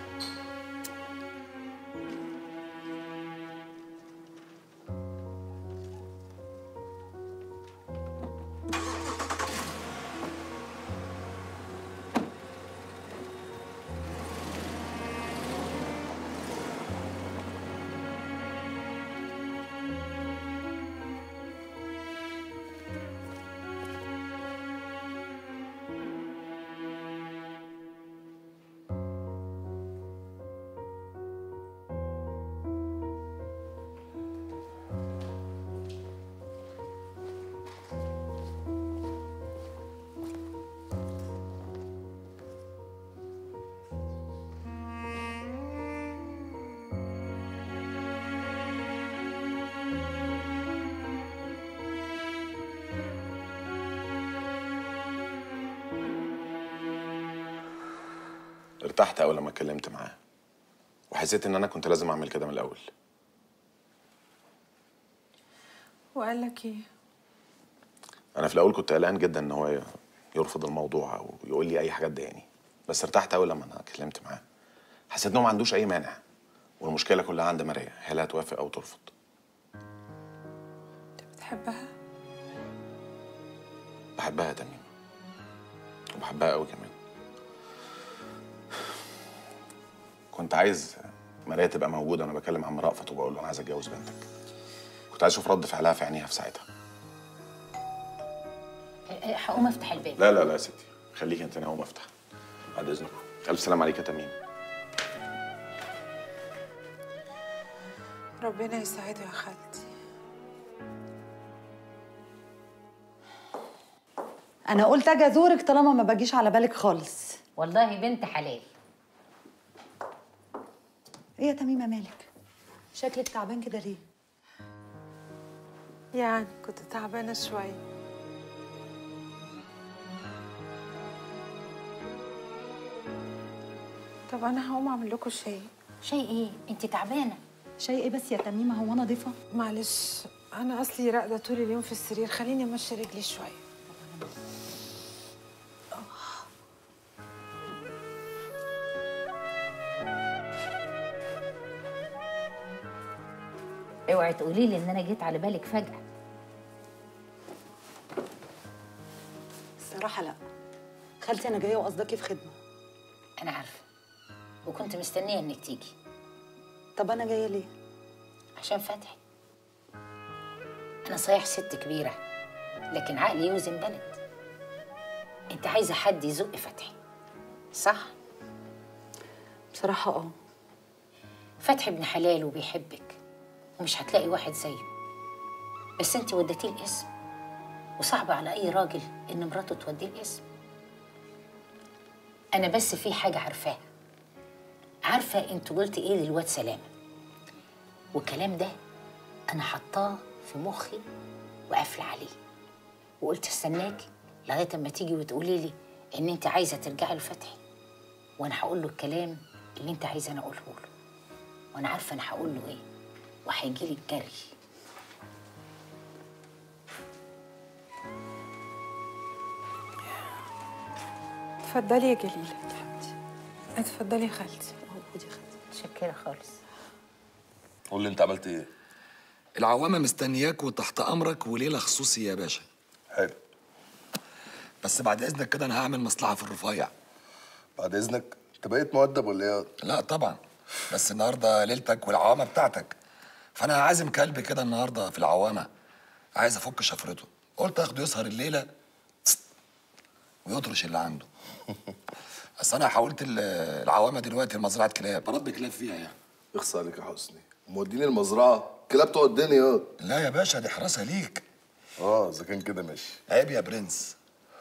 ارتحت أول لما اتكلمت معاه وحسيت إن أنا كنت لازم أعمل كده من الأول وقال لك ايه أنا في الأول كنت قلقان جدا إن هو يرفض الموضوع أو يقول لي أي حاجة تضايقني بس ارتحت أول لما أنا اتكلمت معاه حسيت إن هو ما عندوش أي مانع والمشكلة كلها عند ماريا هي اللي هتوافق أو ترفض بتحبها بحبها يا تميم وبحبها قوي كمان كنت عايز ماريا تبقى موجودة وأنا بكلم عم رأفت وبقول له أنا عايز أتجوز بنتك كنت عايز أشوف رد فعلها في عينيها في ساعتها هقوم افتح الباب لا لا لا يا ستي خليك أنت أنا هقوم أفتح بعد إذنكم ألف سلام عليك يا تميم ربنا يسعده يا خالتي انا قلت اجي ازورك طالما ما باجيش على بالك خالص والله بنت حلال ايه يا تميمه مالك شكلك تعبان كده ليه يعني كنت تعبانه شويه طب انا هقوم اعمل لكم شاي شاي ايه انت تعبانه شاي ايه بس يا تميمه هو انا ضيفه معلش انا اصلي راقده طول اليوم في السرير خليني امشي رجلي شويه اوعي تقولي لي ان انا جيت على بالك فجاه الصراحه لا خالتي انا جايه وقصدكي في خدمه انا عارفه وكنت مستنيه انك تيجي طب انا جايه ليه عشان فتحي انا صحيح ست كبيره لكن عقلي يوزن بلد انت عايزه حد يزق فتحي صح بصراحه اه فتحي ابن حلال وبيحبك ومش هتلاقي واحد زيه بس انت وديتيه الاسم وصعب على اي راجل ان مراته توديه الاسم انا بس في حاجه عارفاها عارفه انت قلت ايه للواد سلامه والكلام ده انا حطاه في مخي وقافله عليه وقلت استناكي لغايه اما تيجي وتقولي لي ان انت عايزه ترجعي لفتحي وانا هقول له الكلام اللي انت عايزه انا اقوله له وانا عارفه انا هقول له ايه وهيجي لي الجري اتفضلي يا جليله حبيبتي اتفضلي يا خالتي خدي خالتي متشكره خالص قول لي انت عملت ايه العوامة مستنياك وتحت امرك وليله خصوصي يا باشا حلو بس بعد اذنك كده انا هعمل مصلحه في الرفيع بعد اذنك انت بقيت مؤدب ولا ايه لا طبعا بس النهارده ليلتك والعوامه بتاعتك فانا عازم كلب كده النهارده في العوامه عايز افك شفرته قلت اخده يسهر الليله ويطرش اللي عنده اصل انا حولت ال- العوامه دلوقتي لمزرعه كلاب بربي كلاب فيها يعني اخص عليك يا حسني موديني المزرعه كلاب توديني يا لا يا باشا دي حراسه ليك اه اذا كان كده ماشي عيب يا برنس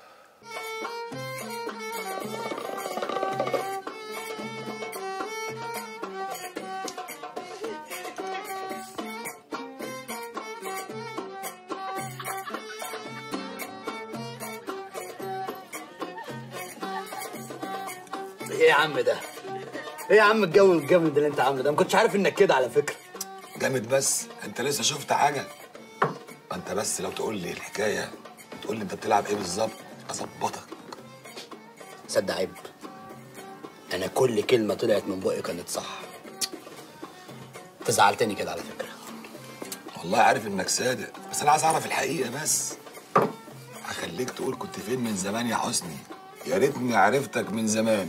ايه يا عم ده؟ ايه يا عم الجو الجامد اللي انت عامله ده؟ ما كنتش عارف انك كده على فكره. جامد بس انت لسه شفت حاجه انت بس لو تقول لي الحكايه تقول لي انت بتلعب ايه بالظبط اظبطك صدق عيب. انا كل كلمه طلعت من بقي كانت صح. انت زعلتني كده على فكره. والله عارف انك صادق بس انا عايز اعرف الحقيقه بس هخليك تقول كنت فين من زمان يا حسني يا ريتني عرفتك من زمان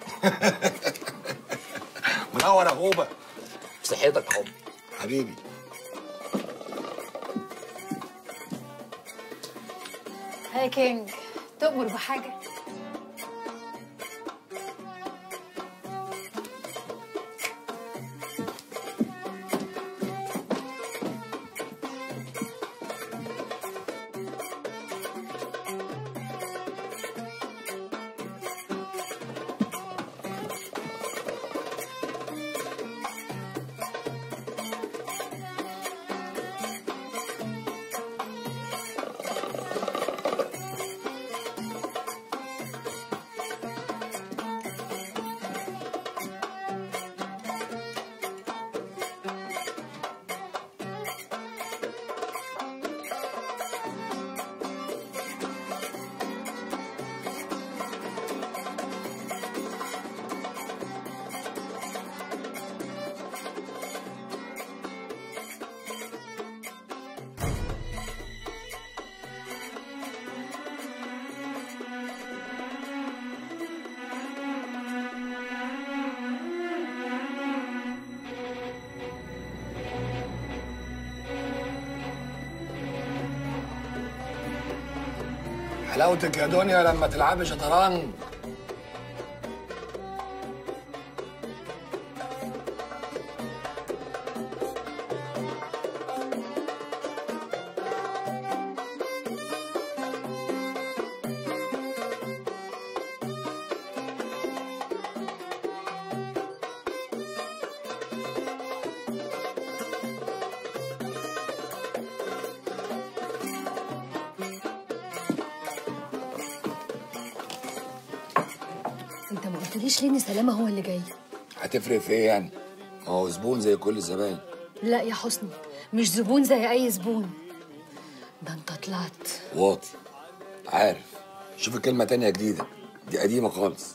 منور يا غوبه صحتك حب حبيبي هاي كينج تؤمر بحاجة حلاوتك يا دنيا لما تلعبي شطرنج انت ما قلتليش ليه ان سلامه هو اللي جاي هتفرق في ايه يعني؟ ما هو زبون زي كل الزباين لا يا حسني مش زبون زي اي زبون ده انت طلعت واطي عارف شوف كلمة تانية جديدة دي قديمة خالص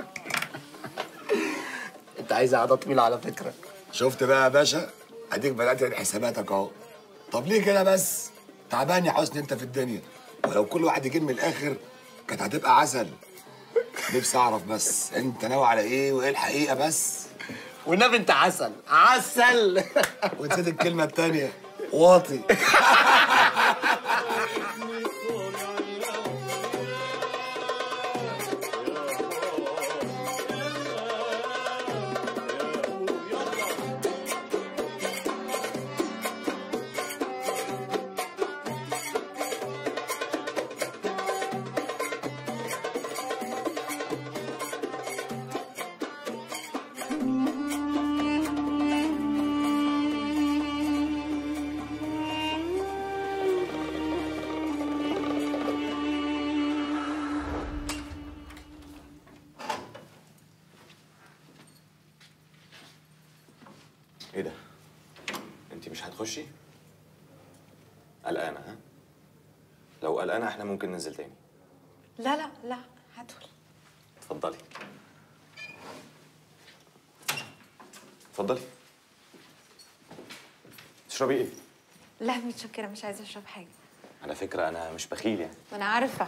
انت عايز قعده طويله على فكره. شفت بقى يا باشا اديك بدأت تعيد حساباتك اهو طب ليه كده بس؟ تعبان يا حسني انت في الدنيا ولو كل واحد يجيب من الاخر كانت هتبقى عسل نفسي اعرف بس انت ناوي على ايه وايه الحقيقة بس والنبي انت عسل عسل ونسيت الكلمة التانية واطي ايه ده؟ انت مش هتخشي؟ قلقانة ها؟ لو قلقانة احنا ممكن ننزل تاني لا لا لا هدخل اتفضلي اتفضلي تشربي ايه؟ لا متشكرة مش عايزة أشرب حاجة على فكرة أنا مش بخيل يعني ما أنا عارفة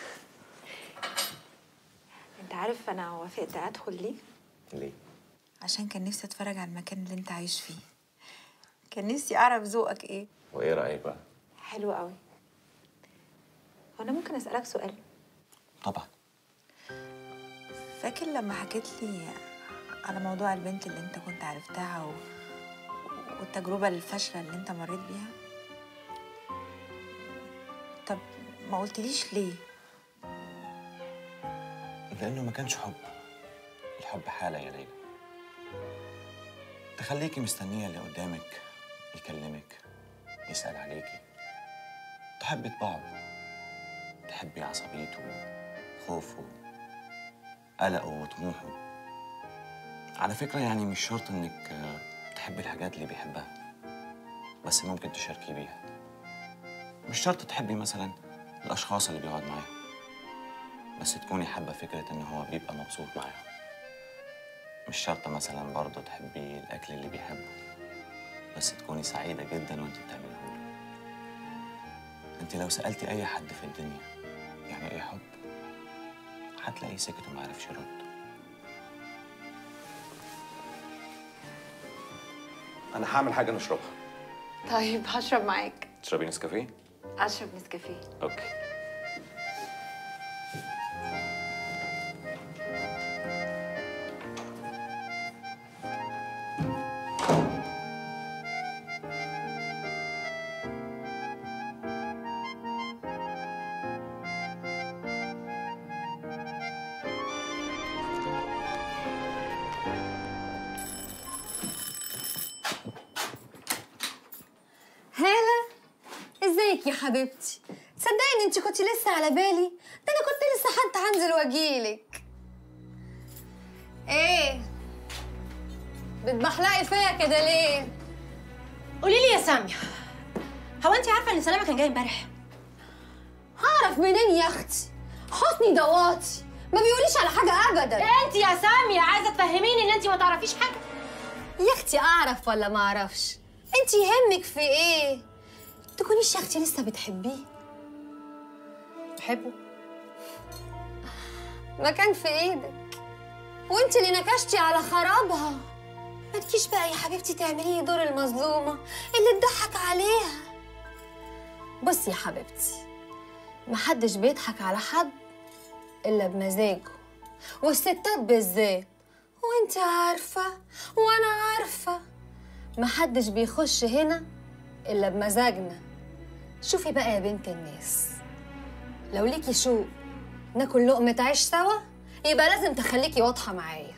أنت عارف أنا وافقت أدخل ليه؟ ليه؟ عشان كان نفسي أتفرج على المكان اللي أنت عايش فيه كان نفسي أعرف ذوقك إيه وإيه رأيك بقى؟ حلو قوي هو أنا ممكن أسألك سؤال طبعا فاكر لما حكيت لي على موضوع البنت اللي انت كنت عرفتها و... والتجربة الفاشلة اللي انت مريت بيها طب ما قلتليش ليه لأنه ما كانش حب الحب حالة يا ليلى تخليكي مستنية اللي قدامك يكلمك يسأل عليكي تحبي طباعه تحبي عصبيته خوفه قلقه وطموحه على فكرة يعني مش شرط إنك آه، تحبي الحاجات اللي بيحبها بس ممكن تشاركي بيها مش شرط تحبي مثلا الأشخاص اللي بيقعد معاهم بس تكوني حابة فكرة إن هو بيبقى مبسوط معاهم مش شرط مثلا برضه تحبي الأكل اللي بيحبه بس تكوني سعيدة جدا وأنت بتعمليه له أنت لو سألتي أي حد في الدنيا يعني إيه حب هتلاقيه سكت وما عرفش يرد أنا هعمل حاجة نشربها طيب هشرب معاك تشربي نسكافيه؟ اشرب نسكافيه أوكي هالة ازيك يا حبيبتي تصدقي ان انت كنتي لسه على بالي ده انا كنت لسه حتى هنزل واجيلك ايه بتبحلقي فيا كده ليه قولي لي يا سامية هو انت عارفة ان سلامة كان جاي امبارح؟ هعرف منين يا اختي حسني ضواتي ما بيقوليش على حاجه ابدا انت يا سامية عايزة تفهميني ان انت ما تعرفيش حاجة يا اختي اعرف ولا ما اعرفش انت يهمك في ايه تكونيش يا اختي لسه بتحبيه بحبه ما كان في ايدك وانت اللي نكشتي على خرابها ما تجيش بقى يا حبيبتي تعملي لي دور المظلومه اللي اتضحك عليها بصي يا حبيبتي محدش بيضحك على حد الا بمزاجه والستات بالذات وانت عارفه وانا عارفه محدش بيخش هنا الا بمزاجنا شوفي بقى يا بنت الناس لو ليكي شوق ناكل لقمة عيش سوا يبقى لازم تخليكي واضحة معايا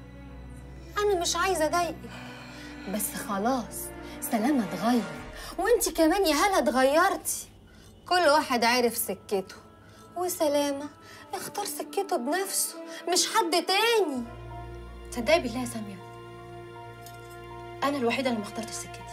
أنا مش عايزة أضايقك بس خلاص سلامة اتغير وانتي كمان يا هلا اتغيرتي كل واحد عارف سكته وسلامة اختار سكته بنفسه مش حد تاني تصدقي بالله يا سامية انا الوحيدة اللي ما اخترتش سكتي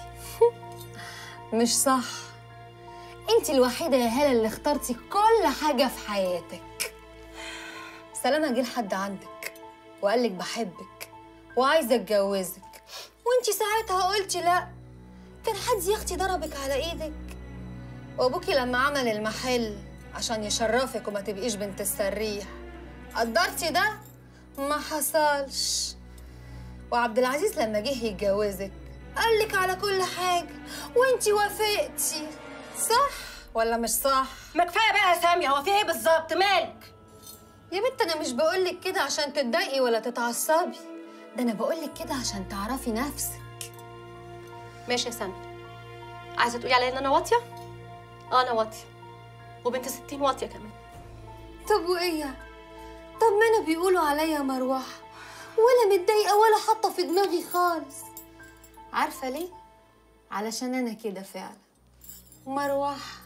مش صح انت الوحيدة يا هلا اللي اخترتي كل حاجة في حياتك سلامة جه لحد عندك وقالك بحبك وعايزة اتجوزك وانت ساعتها قلتي لا كان حد يا اختي ضربك على ايدك وابوكي لما عمل المحل عشان يشرفك وما تبقيش بنت السريح قدرتي ده ما حصلش وعبد العزيز لما جه يتجوزك قالك على كل حاجة وانتي وافقتي صح ولا مش صح؟ ما كفاية بقى يا سامية هو في ايه بالظبط مالك؟ يا بنت انا مش بقولك كده عشان تتضايقي ولا تتعصبي ده انا بقولك كده عشان تعرفي نفسك ماشي يا سامية عايزة تقولي عليا ان انا واطية؟ اه انا واطية وبنت ستين واطية كمان طب وايه يعني؟ طب ما انا بيقولوا عليا مروحة ولا متضايقة ولا حاطة في دماغي خالص عارفة ليه؟ علشان انا كده فعلا مروحة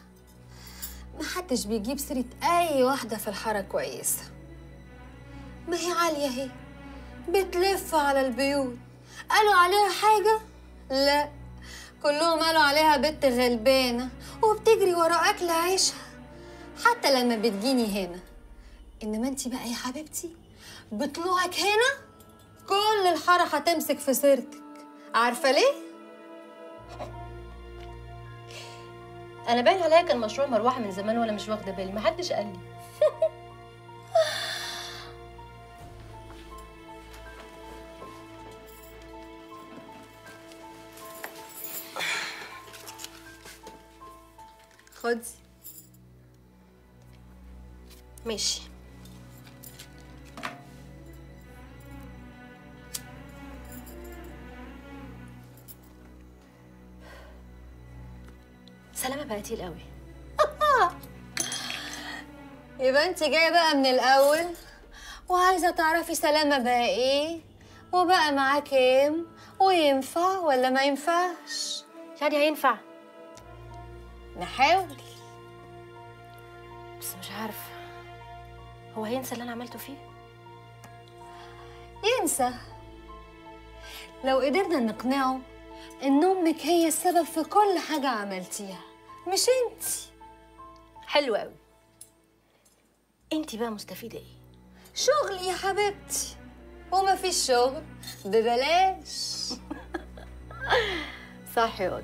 محدش بيجيب سيرة أي واحدة في الحارة كويسة ما هي عالية اهي بتلف على البيوت قالوا عليها حاجة؟ لا كلهم قالوا عليها بنت غلبانة وبتجري ورا أكل عيشها حتى لما بتجيني هنا إنما انتي بقى يا حبيبتي بطلوعك هنا كل الحارة هتمسك في سيرتك عارفة ليه؟ انا باين عليا كان مشروع مروحة من زمان وانا مش واخدة بالي محدش قال لي خدي ماشي سلامه بقى تقيل قوي يبقى انت جايه بقى من الاول وعايزه تعرفي سلامه بقى ايه وبقى معاه كام وينفع ولا ما ينفعش يعني هينفع نحاول بس مش عارفه هو هينسى اللي انا عملته فيه ينسى لو قدرنا نقنعه ان امك هي السبب في كل حاجه عملتيها مش انت حلو قوي انت بقى مستفيده ايه شغل يا حبيبتي وما فيش شغل ببلاش صح يا قط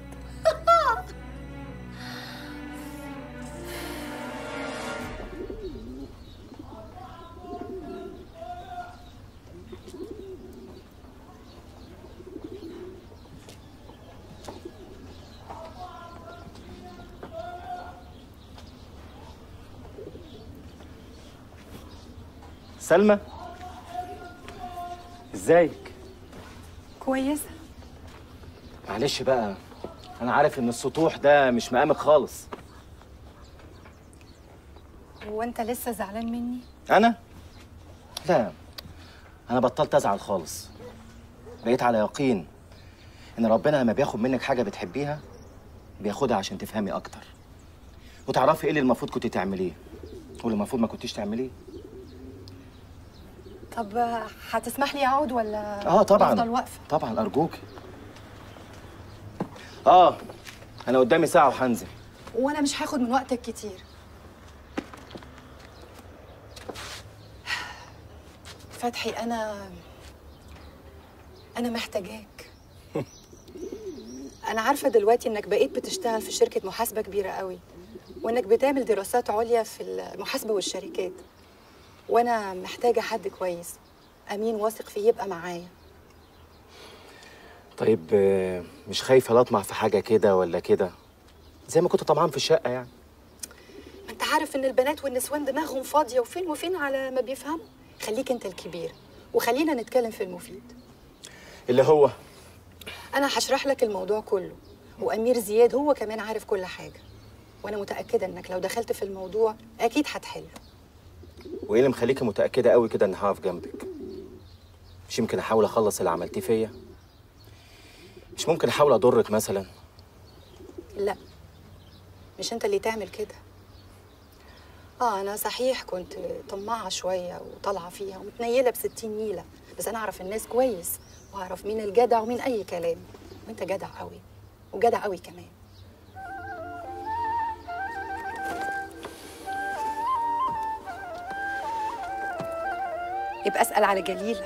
سلمى ازيك كويسة معلش بقى انا عارف ان السطوح ده مش مقامك خالص هو انت لسه زعلان مني انا لا انا بطلت ازعل خالص بقيت على يقين ان ربنا لما بياخد منك حاجه بتحبيها بياخدها عشان تفهمي اكتر وتعرفي ايه اللي المفروض كنت تعمليه واللي المفروض ما كنتيش تعمليه طب هتسمح لي اقعد ولا اه طبعا افضل واقفة طبعا ارجوك اه انا قدامي ساعه وهنزل وانا مش هاخد من وقتك كتير فتحي انا انا محتاجاك انا عارفه دلوقتي انك بقيت بتشتغل في شركه محاسبه كبيره قوي وانك بتعمل دراسات عليا في المحاسبه والشركات وانا محتاجه حد كويس امين واثق فيه يبقى معايا طيب آه، مش خايفه لا اطمع في حاجه كده ولا كده زي ما كنت طمعان في الشقه يعني ما انت عارف ان البنات والنسوان دماغهم فاضيه وفين وفين على ما بيفهموا خليك انت الكبير وخلينا نتكلم في المفيد اللي هو انا هشرح لك الموضوع كله وامير زياد هو كمان عارف كل حاجه وانا متاكده انك لو دخلت في الموضوع اكيد هتحله وايه اللي مخليكي متاكده قوي كده اني هقف جنبك مش يمكن احاول اخلص اللي عملتيه فيا مش ممكن احاول اضرك مثلا لا مش انت اللي تعمل كده اه انا صحيح كنت طماعه شويه وطالعه فيها ومتنيله بستين نيله بس انا اعرف الناس كويس واعرف مين الجدع ومين اي كلام وانت جدع قوي وجدع قوي كمان يبقى اسال على جليله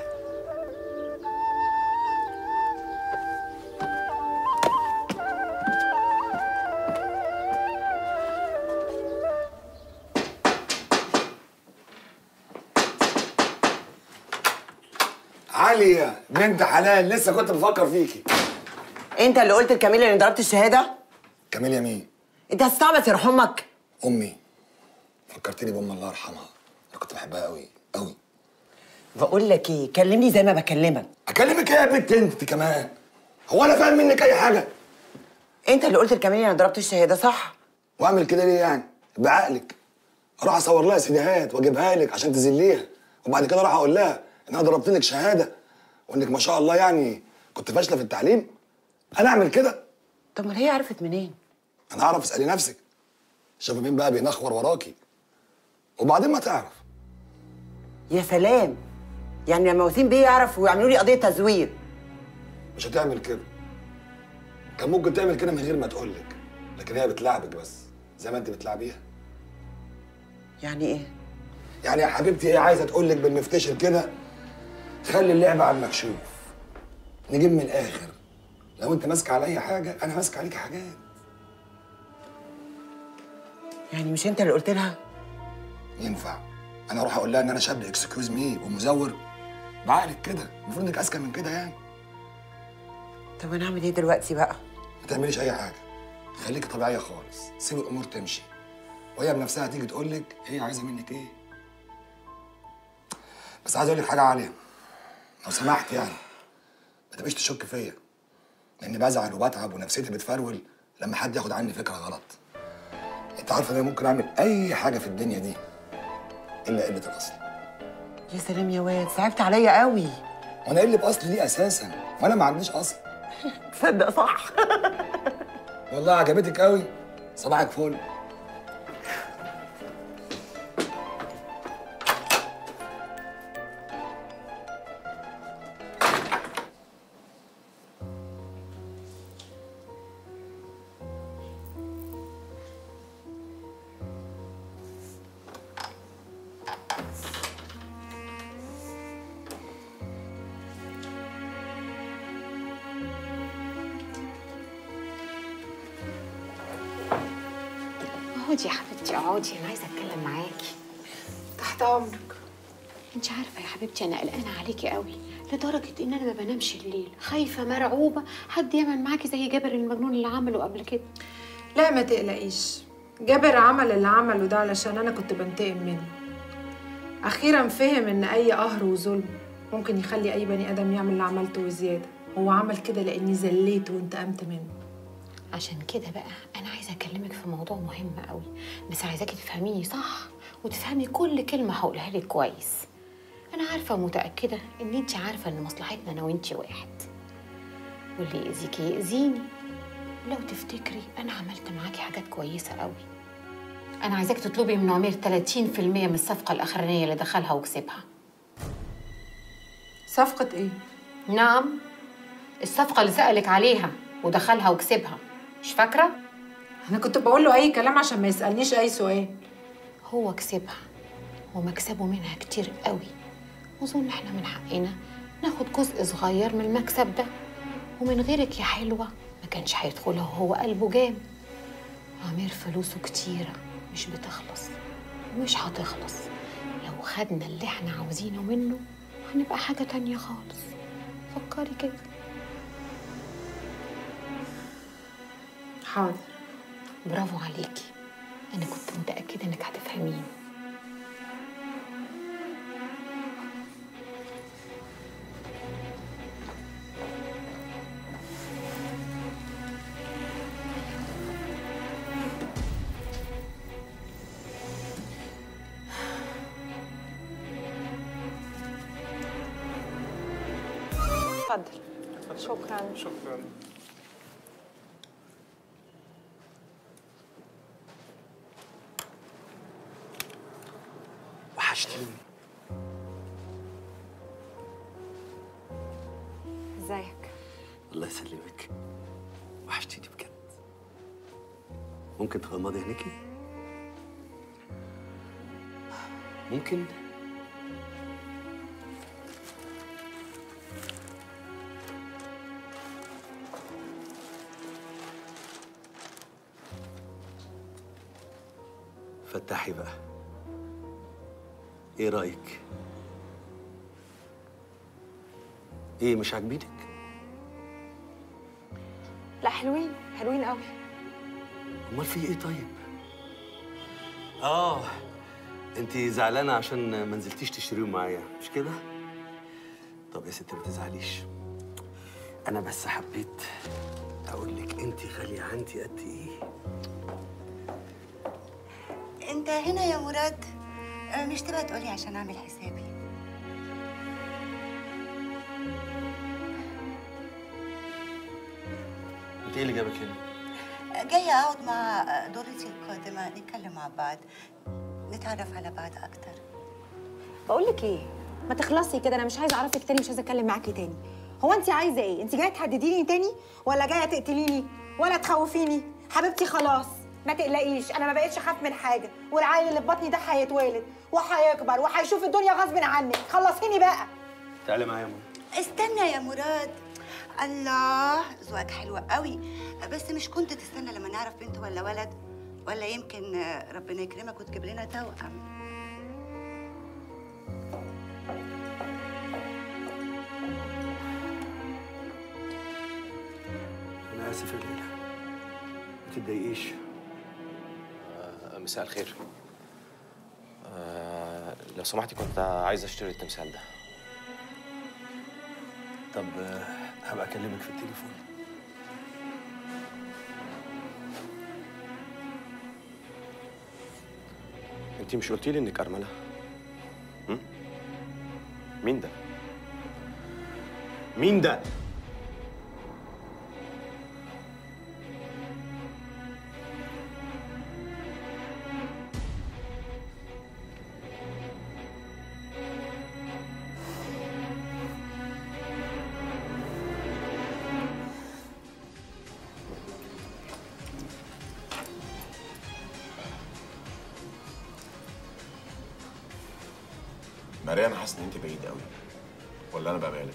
عليا بنت حلال لسه كنت بفكر فيكي انت اللي قلت لكاميليا اني ضربت الشهاده كاميليا مين؟ انت هتستعبط يرحم امك امي فكرتني بام الله يرحمها انا كنت بحبها قوي قوي بقول لك ايه كلمني زي ما بكلمك اكلمك ايه يا بنت انت كمان هو انا فاهم منك اي حاجه انت اللي قلت لكاميليا انا ضربت الشهاده صح واعمل كده ليه يعني بعقلك اروح اصور لها سيديهات واجيبها لك عشان تذليها وبعد كده اروح اقول لها ان انا ضربت لك شهاده وانك ما شاء الله يعني كنت فاشله في التعليم انا اعمل كده طب ما هي عرفت منين انا اعرف اسالي نفسك شوفي مين بقى بينخور وراكي وبعدين ما تعرف يا سلام يعني لما وسيم بيه يعرف ويعملوا لي قضيه تزوير مش هتعمل كده كان ممكن تعمل كده من غير ما تقول لك لكن هي بتلعبك بس زي ما انت بتلعبيها يعني ايه يعني يا حبيبتي هي عايزه تقول لك بالمفتشر كده خلي اللعبه على المكشوف نجيب من الاخر لو انت ماسكه على اي حاجه انا ماسك عليك حاجات يعني مش انت اللي قلت لها ينفع انا اروح اقول لها ان انا شاب اكسكيوز مي ومزور بعقلك كده المفروض انك اذكى من كده يعني طب انا اعمل ايه دلوقتي بقى ما تعمليش اي حاجه خليكي طبيعيه خالص سيب الامور تمشي وهي بنفسها تيجي تقول لك هي عايزه منك ايه بس عايز اقول لك حاجه عاليه لو سمحت يعني ما تبقيش تشك فيا لاني بزعل وبتعب ونفسيتي بتفرول لما حد ياخد عني فكره غلط انت عارفه ان انا ممكن اعمل اي حاجه في الدنيا دي الا قله الاصل يا سلام يا واد صعبت عليا قوي وانا ايه اللي باصل دي اساسا وانا ما عنديش اصل تصدق صح والله عجبتك قوي صباحك فل اقعدي يا حبيبتي اقعدي انا عايزه اتكلم معاكي تحت امرك انت عارفه يا حبيبتي انا قلقانه عليكي قوي لدرجه ان انا ما بنامش الليل خايفه مرعوبه حد يعمل معاكي زي جابر المجنون اللي عمله قبل كده لا ما تقلقيش جابر عمل اللي عمله ده علشان انا كنت بنتقم منه اخيرا فهم ان اي قهر وظلم ممكن يخلي اي بني ادم يعمل اللي عملته وزياده هو عمل كده لاني زليته وانتقمت منه عشان كده بقى انا عايزه اكلمك في موضوع مهم قوي بس عايزاكي تفهميني صح وتفهمي كل كلمه هقولها لك كويس انا عارفه ومتاكده ان انت عارفه ان مصلحتنا انا وانت واحد واللي يأذيكي يأذيني لو تفتكري انا عملت معاكي حاجات كويسه قوي انا عايزاك تطلبي من عمير 30% من الصفقه الاخرانيه اللي دخلها وكسبها صفقه ايه نعم الصفقه اللي سألك عليها ودخلها وكسبها مش فاكره انا كنت بقول له اي كلام عشان ما يسالنيش اي سؤال هو كسبها ومكسبه منها كتير قوي واظن احنا من حقنا ناخد جزء صغير من المكسب ده ومن غيرك يا حلوه ما كانش هيدخلها وهو قلبه جام عمير فلوسه كتيره مش بتخلص ومش هتخلص لو خدنا اللي احنا عاوزينه منه هنبقى حاجه تانية خالص فكري كده حاضر برافو عليكي انا كنت متاكده انك هتفهميني اتفضل شكرا شكرا وحشتيني ازيك الله يسلمك وحشتيني بجد ممكن تغمضي عينيكي ممكن فتحي بقى ايه رايك ايه مش عاجبينك لا حلوين حلوين قوي امال في ايه طيب اه انت زعلانه عشان ما نزلتيش تشتريهم معايا مش كده طب يا ستي ما تزعليش انا بس حبيت اقول لك انت غاليه عندي قد ايه انت هنا يا مراد آه، مش تبقى تقولي عشان اعمل حسابي انت ايه اللي جابك هنا جاية اقعد مع آه، دورتي القادمة نتكلم مع بعض نتعرف على بعض اكتر بقول لك ايه ما تخلصي كده انا مش عايزه اعرفك تاني مش عايزه اتكلم معاكي تاني هو انت عايزه ايه انت جايه تهدديني تاني ولا جايه تقتليني ولا تخوفيني حبيبتي خلاص ما تقلقيش انا ما بقتش اخاف من حاجه والعيل اللي في بطني ده هيتولد وهيكبر وهيشوف الدنيا غصب عنك خلصيني بقى تعالي معايا يا منى استنى يا مراد الله ذوقك حلو قوي بس مش كنت تستنى لما نعرف بنت ولا ولد ولا يمكن آه، ربنا يكرمك وتجيب لنا توأم انا اسف يا ليلى ما تتضايقيش آه، مساء الخير آه، لو سمحتي كنت عايز اشتري التمثال ده طب آه، هبقى اكلمك في التليفون انت مش قلتي لي انك ارمله هم؟ مين ده مين ده ماريا انا حاسس ان انت بعيد قوي ولا انا ببالغ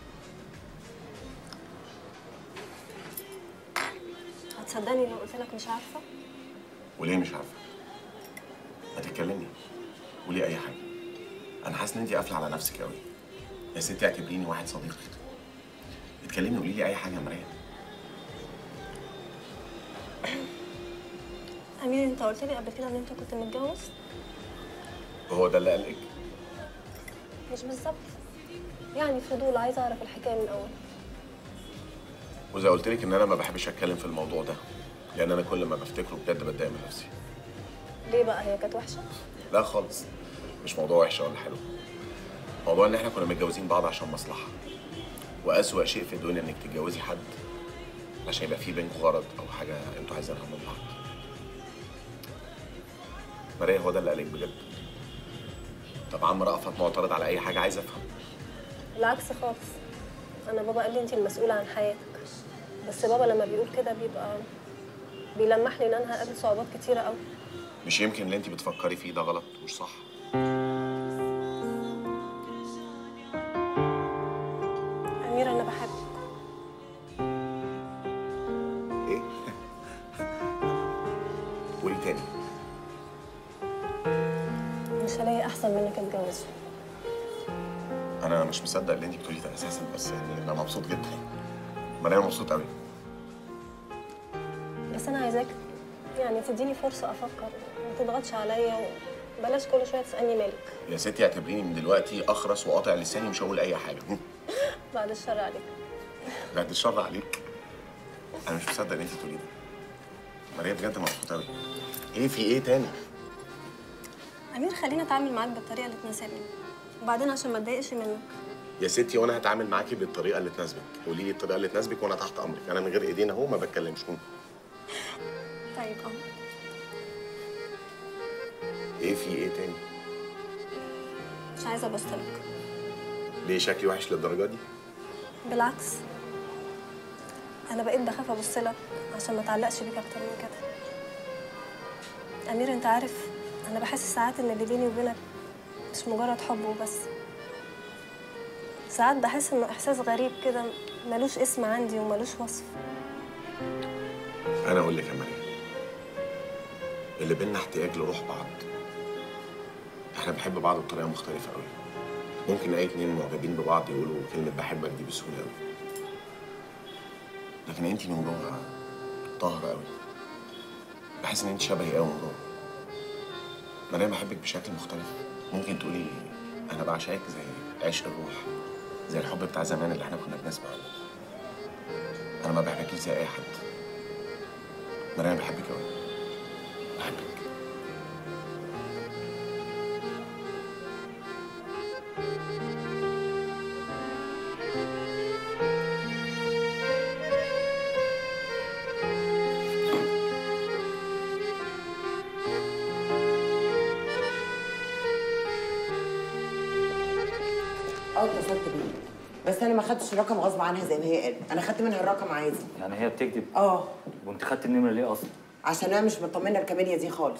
هتصدقني لو قلت لك مش عارفه وليه مش عارفه ما تتكلمي قولي اي حاجه انا حاسس ان انت قافله على نفسك قوي يا ستي اعتبريني واحد صديق كده اتكلمي قولي لي اي حاجه يا ماريا امير انت قلت لي قبل كده ان انت كنت متجوز هو ده اللي قلقك مش بالظبط يعني فضول عايزه اعرف الحكايه من الاول وزي قلت لك ان انا ما بحبش اتكلم في الموضوع ده لان انا كل ما بفتكره بجد بتضايق من نفسي ليه بقى هي كانت وحشه لا خالص مش موضوع وحش ولا حلو موضوع ان احنا كنا متجوزين بعض عشان مصلحه واسوأ شيء في الدنيا انك تتجوزي حد عشان يبقى في بينكم غرض او حاجه انتوا عايزينها من بعض ماريا هو ده اللي قالك بجد طب عم رأفت معترض على اي حاجه عايز افهم بالعكس خالص انا بابا قال لي انت المسؤوله عن حياتك بس بابا لما بيقول كده بيبقى بيلمح لي ان انا هقابل صعوبات كتيره قوي مش يمكن اللي انت بتفكري فيه ده غلط مش صح امير انا بحبك ايه قولي تاني مش هلاقي احسن منك اتجوزه انا مش مصدق اللي انت بتقوليه ده اساسا بس يعني انا مبسوط جدا ماريا مبسوط قوي بس انا عايزاك يعني تديني فرصه افكر ما تضغطش عليا وبلاش كل شويه تسالني مالك يا ستي اعتبريني من دلوقتي اخرس وقاطع لساني مش هقول اي حاجه بعد الشر عليك بعد الشر عليك انا مش مصدق اللي انت بتقوليه ده ماريا بجد مبسوطه قوي ايه في ايه تاني امير خليني اتعامل معاك بالطريقه اللي تناسبني وبعدين عشان ما اتضايقش منك يا ستي وانا هتعامل معاكي بالطريقه اللي تناسبك قولي لي الطريقه اللي تناسبك وانا تحت امرك انا من غير ايدين اهو ما بتكلمش طيب اه ايه في ايه تاني مش عايزه ابصلك ليه شكلي وحش للدرجه دي بالعكس انا بقيت بخاف ابص لك عشان ما اتعلقش بيك اكتر من كده امير انت عارف انا بحس ساعات ان اللي بيني وبينك مش مجرد حب وبس ساعات بحس انه احساس غريب كده ملوش اسم عندي وملوش وصف انا اقول لك يا مريم اللي بينا احتياج لروح بعض احنا بنحب بعض بطريقه مختلفه قوي ممكن اي اتنين معجبين ببعض يقولوا كلمه بحبك دي بسهوله قوي لكن انت من جوه طاهره قوي بحس ان انت شبهي قوي من جوه مريم بحبك بشكل مختلف ممكن تقولي انا بعشقك زي عشق الروح زي الحب بتاع زمان اللي احنا كنا بنسمع عنه انا ما بحبكيش زي اي حد مريم بحبك قوي بحبك اه اتصلت بيه بس انا ما خدتش الرقم غصب عنها زي ما هي قالت انا خدت منها الرقم عادي يعني هي بتكذب اه وانت خدت النمره ليه اصلا عشان انا مش مطمنه الكاميليا دي خالص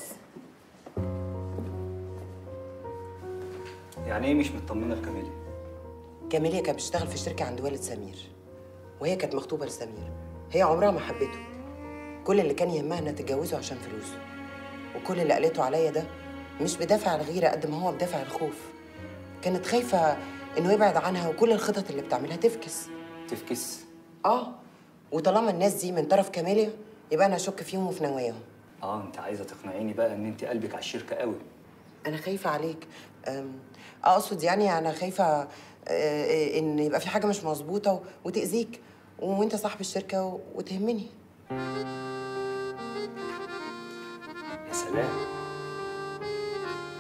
يعني ايه مش مطمنه لكاميليا كاميليا كانت بتشتغل في شركه عند والد سمير وهي كانت مخطوبه لسمير هي عمرها ما حبته كل اللي كان يهمها انها تتجوزه عشان فلوسه وكل اللي قالته عليا ده مش بدافع الغيره قد ما هو بدافع الخوف كانت خايفه انه يبعد عنها وكل الخطط اللي بتعملها تفكس تفكس اه وطالما الناس دي من طرف كاميليا يبقى انا اشك فيهم وفي نواياهم اه انت عايزه تقنعيني بقى ان انت قلبك على الشركه قوي انا خايفه عليك أم، اقصد يعني انا خايفه آه، آه، ان يبقى في حاجه مش مظبوطه و- وتاذيك وانت صاحب الشركه و- وتهمني يا سلام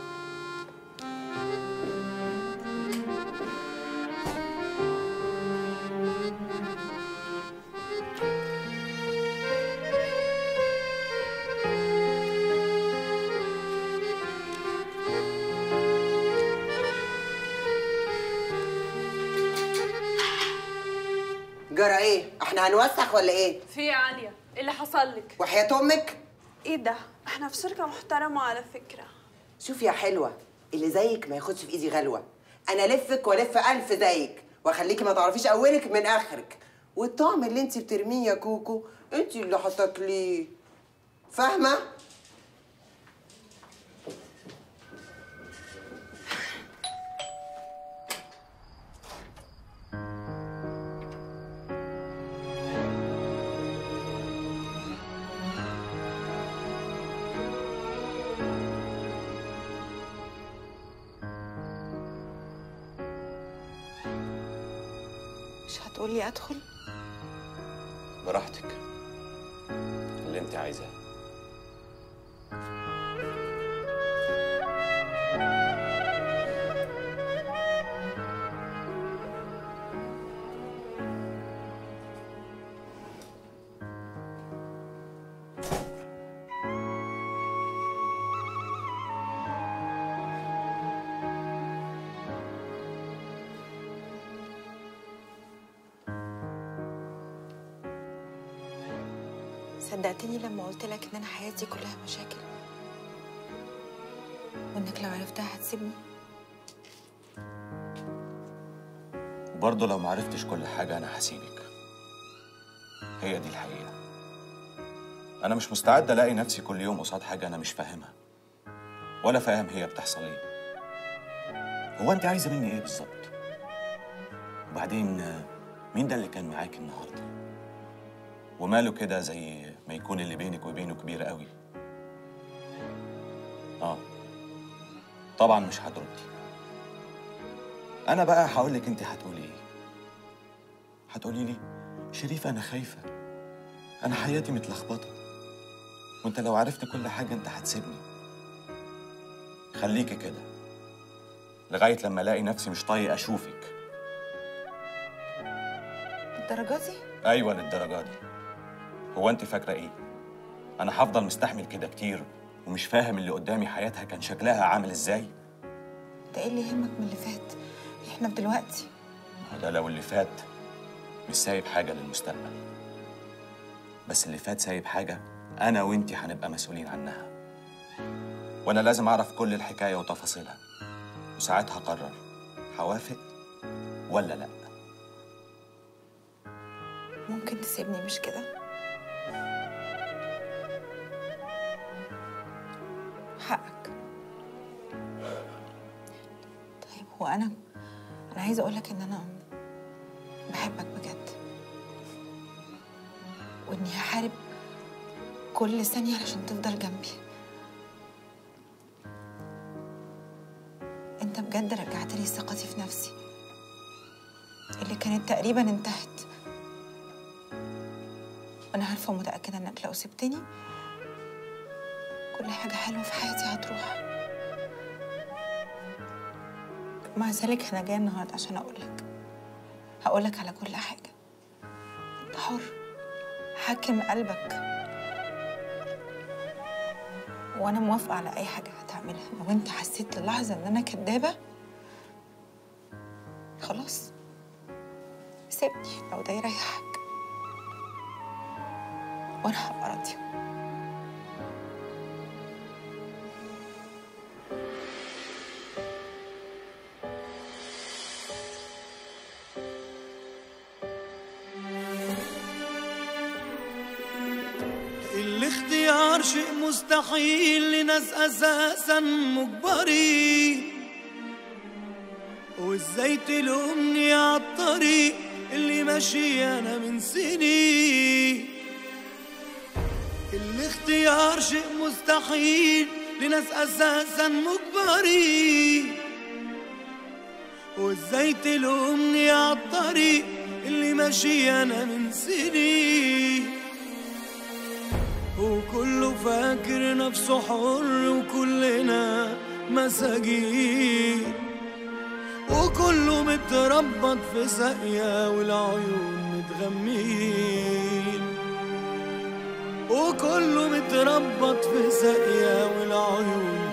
احنا هنوسخ ولا ايه في إيه يا عالية إيه اللي حصل لك وحياة امك ايه ده احنا في شركة محترمة على فكرة شوف يا حلوه اللي زيك ما ياخدش في ايدي غلوه انا الفك والف الف زيك واخليكي ما تعرفيش اولك من اخرك والطعم اللي انت بترميه يا كوكو انت اللي هتاكليه فاهمه مش هتقولي ادخل براحتك اللي انت عايزاه صدقتني لما قلت لك ان انا حياتي كلها مشاكل وانك لو عرفتها هتسيبني وبرضه لو معرفتش كل حاجة أنا هسيبك هي دي الحقيقة أنا مش مستعد ألاقي نفسي كل يوم قصاد حاجة أنا مش فاهمها ولا فاهم هي بتحصل إيه هو أنت عايزة مني إيه بالظبط؟ وبعدين آه، مين ده اللي كان معاكي النهاردة؟ وماله كده زي ما يكون اللي بينك وبينه كبير قوي آه طبعا مش هتردي انا بقى هقول لك انت هتقولي ايه هتقولي لي شريف انا خايفه انا حياتي متلخبطه وانت لو عرفت كل حاجه انت هتسيبني خليكي كده لغايه لما الاقي نفسي مش طايق اشوفك الدرجة دي ايوه للدرجه دي هو انت فاكره ايه انا هفضل مستحمل كده كتير ومش فاهم اللي قدامي حياتها كان شكلها عامل ازاي ده ايه اللي يهمك من اللي فات احنا في دلوقتي ما ده لو اللي فات مش سايب حاجة للمستقبل بس اللي فات سايب حاجة أنا وإنتي هنبقى مسؤولين عنها وأنا لازم أعرف كل الحكاية وتفاصيلها وساعتها أقرر هوافق ولا لأ ممكن تسيبني مش كده حقك طيب هو انا انا عايزه اقولك ان انا بحبك بجد واني هحارب كل ثانيه علشان تفضل جنبي انت بجد رجعت لي ثقتي في نفسي اللي كانت تقريبا انتهت وانا عارفه ومتاكده انك لو سبتني كل حاجه حلوه في حياتي هتروح مع ذلك انا جايه النهارده عشان اقولك هقولك على كل حاجه انت حر حكم قلبك وانا موافقه على اي حاجه هتعملها لو انت حسيت للحظه ان انا كدابه خلاص سيبني لو ده يريحك وانا هبقى راضيه الاختيار شيء مستحيل لناس اساسا مجبرين وازاي تلومني عالطريق اللي ماشي انا من سنين الاختيار شيء مستحيل لناس اساسا مجبرين وازاي تلومني عالطريق اللي ماشي انا من سنين وكله فاكر نفسه حر وكلنا مساجين وكله متربط في ساقية والعيون متغمين وكله متربط في ساقية والعيون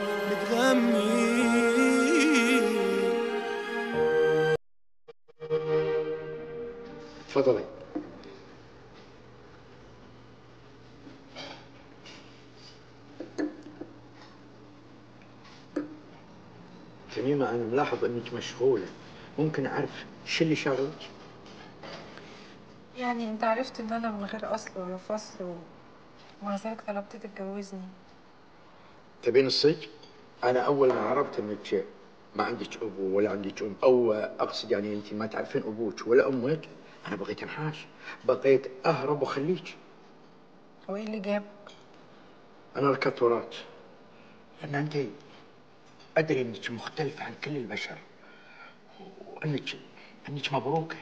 متغمين اتفضلي تميمة أنا ملاحظ إنك مشغولة ممكن أعرف شو اللي شاغلك؟ يعني انت عرفت ان انا من غير اصل ولا فصل و... ومع ذلك طلبت تتجوزني تبين الصدق؟ أنا أول ما عرفت إنك ما عندك أبو ولا عندك أم أو أقصد يعني أنت ما تعرفين أبوك ولا أمك أنا بغيت أنحاش بغيت أهرب وأخليك هو ايه اللي جاب أنا ركبت وراك لأن أنت أدري إنك مختلفة عن كل البشر وإنك إنك مبروكة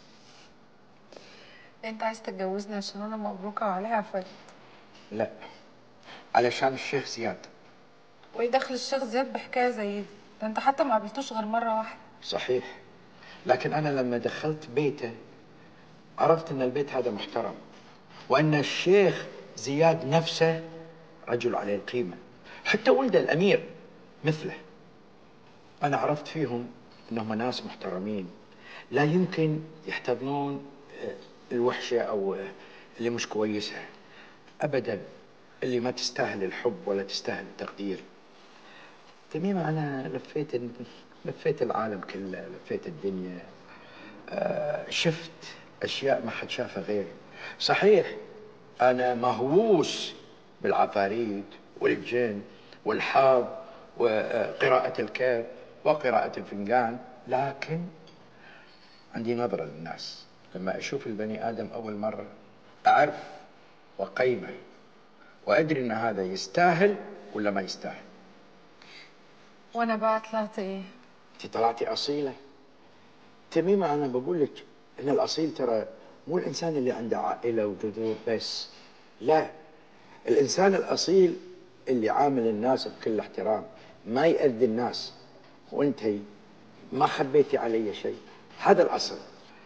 انت عايز تتجوزني عشان انا مبروكه وعليها فد لا علشان الشيخ زياد وايه دخل الشيخ زياد بحكايه زي دي ده انت حتى ما قابلتوش غير مره واحده صحيح لكن أنا لما دخلت بيته عرفت أن البيت هذا محترم وأن الشيخ زياد نفسه رجل عليه القيمة حتى ولده الأمير مثله أنا عرفت فيهم أنهم ناس محترمين لا يمكن يحتضنون آه، الوحشة أو آه، اللي مش كويسة أبدا اللي ما تستاهل الحب ولا تستاهل التقدير تميمة أنا لفيت ال- لفيت العالم كله لفيت الدنيا آه، شفت أشياء ما حد شافها غيري صحيح أنا مهووس بالعفاريت والجن والحظ وقراءة الكهف وقراءة الفنجان لكن عندي نظرة للناس لما أشوف البني آدم أول مرة أعرف وقيمه وأدري أن هذا يستاهل ولا ما يستاهل وانا بقى طلعت ايه انت طلعتي اصيله تميمه انا بقول لك ان الاصيل ترى مو الانسان اللي عنده عائله وجذور بس لا الانسان الاصيل اللي عامل الناس بكل احترام ما يأذي الناس وانت ما خبيتي علي شيء هذا الاصل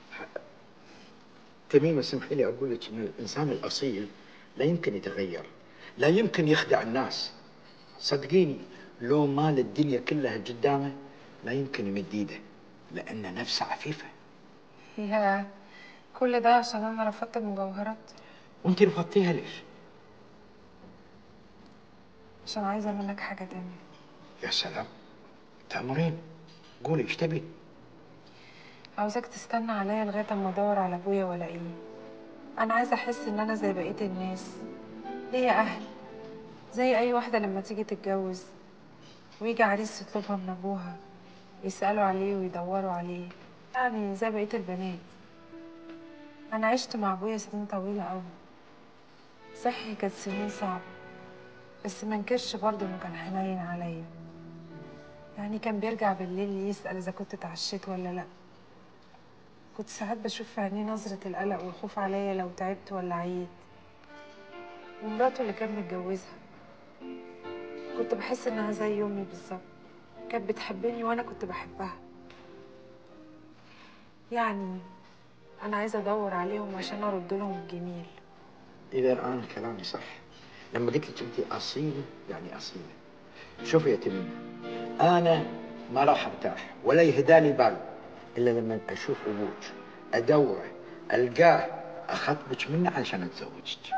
تميمه اسمحي لي اقول لك ان الانسان الاصيل لا يمكن يتغير لا يمكن يخدع الناس صدقيني لو مال الدنيا كلها قدامه لا يمكن يمد ايده لان نفسه عفيفه يا كل ده عشان انا رفضت المجوهرات وانت رفضتيها ليش؟ عشان عايزه منك حاجه تانية يا سلام تأمرين قولي ايش تبي؟ عاوزاك تستنى عليا لغايه اما ادور على ابويا والاقيه انا عايزه احس ان انا زي بقيه الناس ليا اهل زي اي واحده لما تيجي تتجوز ويجي عريس يطلبها من ابوها يسالوا عليه ويدوروا عليه يعني زي بقيه البنات انا عشت مع ابويا سنين طويله قوي صحي كانت سنين صعبه بس ما انكرش برضه انه كان حنين عليا يعني كان بيرجع بالليل يسال اذا كنت اتعشيت ولا لا كنت ساعات بشوف في عينيه نظرة القلق والخوف عليا لو تعبت ولا عييت ومراته اللي كان متجوزها كنت بحس انها زي امي بالظبط كانت بتحبني وانا كنت بحبها يعني انا عايزه ادور عليهم عشان ارد لهم الجميل اذا الان كلامي صح لما قلت لك انت اصيله يعني اصيله شوفي يا تميمه انا ما راح ارتاح ولا يهدالي بال الا لما اشوف ابوك ادوره القاه اخطبك منه علشان اتزوجك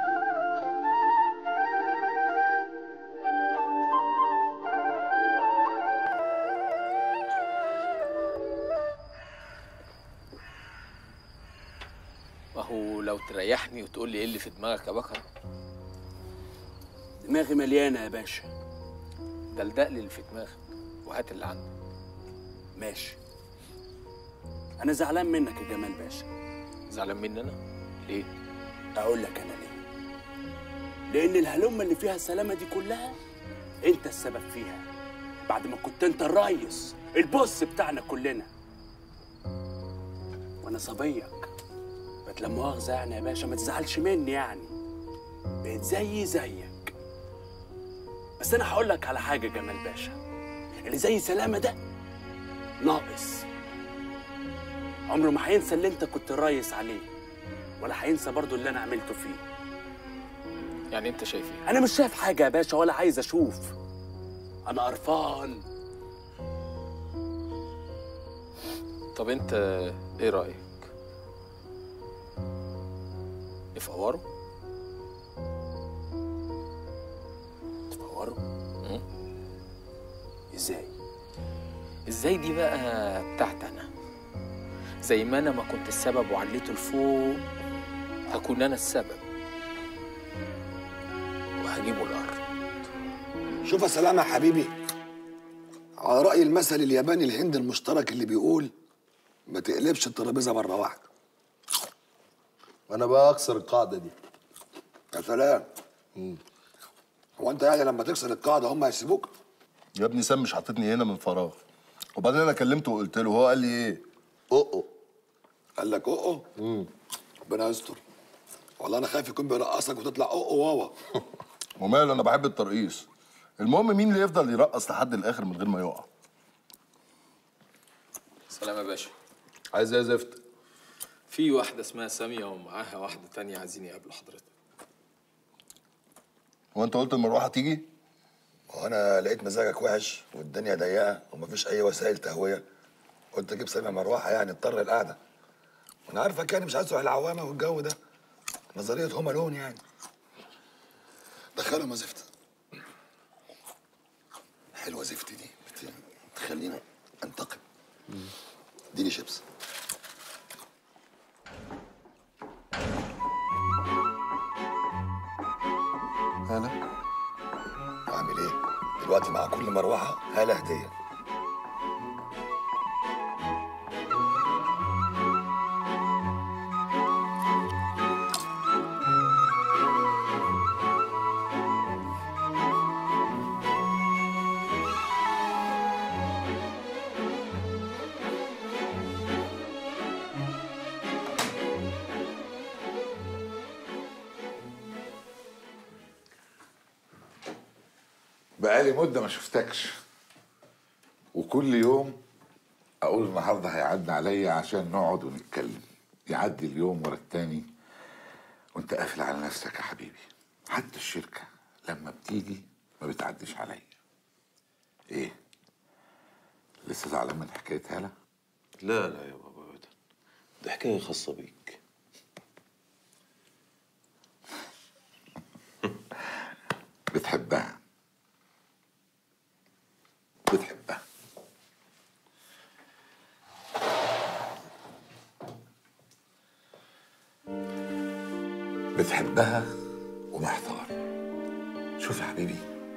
ما هو لو تريحني وتقول لي ايه اللي في دماغك يا بكر دماغي مليانه يا باشا دلدق لي اللي في دماغك وهات اللي عندك ماشي انا زعلان منك يا جمال باشا زعلان مني انا ليه اقول لك انا ليه لان الهلمه اللي فيها السلامه دي كلها انت السبب فيها بعد ما كنت انت الريس البوس بتاعنا كلنا وانا صبيك بقت لا مؤاخذه يعني يا باشا ما تزعلش مني يعني بقيت زيي زيك بس انا هقول لك على حاجه يا جمال باشا اللي زي سلامه ده ناقص عمره ما هينسى اللي انت كنت الريس عليه ولا هينسى برضو اللي انا عملته فيه يعني انت شايف ايه انا مش شايف حاجه يا باشا ولا عايز اشوف انا قرفان طب انت ايه رايك نفوروا تفوروا ازاي ازاي دي بقى بتاعت انا زي ما انا ما كنت السبب وعليته لفوق هكون انا السبب وهجيبه الارض شوف يا سلامة يا حبيبي على رأي المثل الياباني الهندي المشترك اللي بيقول ما تقلبش الترابيزة مرة واحدة وانا بقى اكسر القاعده دي يا سلام هو انت يعني لما تكسر القاعدة هم هيسيبوك؟ يا ابني سام مش حاططني هنا من فراغ وبعدين انا كلمته وقلت له هو قال لي ايه اوه قال لك اوه ربنا يستر والله انا خايف يكون بيرقصك وتطلع اوه واوا وماله انا بحب الترقيص المهم مين اللي يفضل يرقص لحد الاخر من غير ما يقع سلام يا باشا عايز ايه يا زفت في واحدة اسمها سامية ومعاها واحدة تانية عايزين يقابلوا حضرتك هو انت قلت المروحه تيجي وانا لقيت مزاجك وحش والدنيا ضيقه ومفيش اي وسائل تهويه قلت اجيب سامع مروحه يعني اضطر القعده وانا عارفك يعني مش عايز تروح العوامه والجو ده نظريه هوم الون يعني دخلهم يا زفت حلوه زفت دي بت- بتخلينا انتقم اديني شيبس هلا اعمل ايه دلوقتي مع كل مروحه هاله هديه بقالي مدة ما شفتكش وكل يوم أقول النهاردة هيعدي عليا عشان نقعد ونتكلم يعدي اليوم ورا التاني وانت قافل على نفسك يا حبيبي حتى الشركة لما بتيجي ما بتعديش عليا ايه لسه زعلان من حكاية هالة لا لا يا بابا ابدا دي حكايه خاصه بيك بتحبها بتحبها بتحبها ومحتار شوف يا حبيبي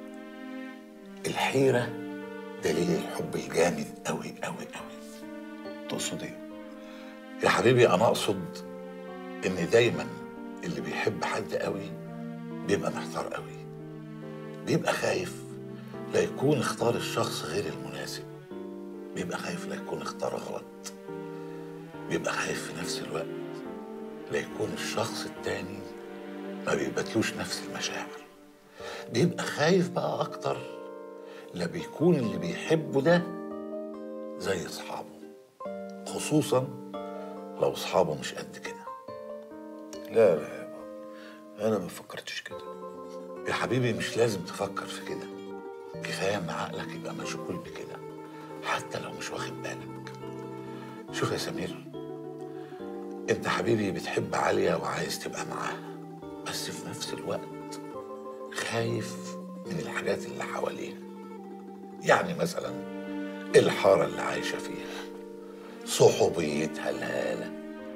الحيرة دليل الحب الجامد قوي قوي قوي تقصد ايه؟ يا حبيبي انا اقصد ان دايما اللي بيحب حد قوي بيبقى محتار قوي بيبقى خايف لا يكون اختار الشخص غير المناسب بيبقى خايف لا يكون اختار غلط بيبقى خايف في نفس الوقت لا يكون الشخص التاني ما بيبتلوش نفس المشاعر بيبقى خايف بقى اكتر لا بيكون اللي بيحبه ده زي اصحابه خصوصا لو اصحابه مش قد كده لا لا يا بابا انا ما فكرتش كده يا حبيبي مش لازم تفكر في كده كفايه ان عقلك يبقى مشغول بكده حتى لو مش واخد بالك شوف يا سمير انت حبيبي بتحب عالية وعايز تبقى معاها بس في نفس الوقت خايف من الحاجات اللي حواليها يعني مثلا الحارة اللي عايشة فيها صحوبيتها الهالة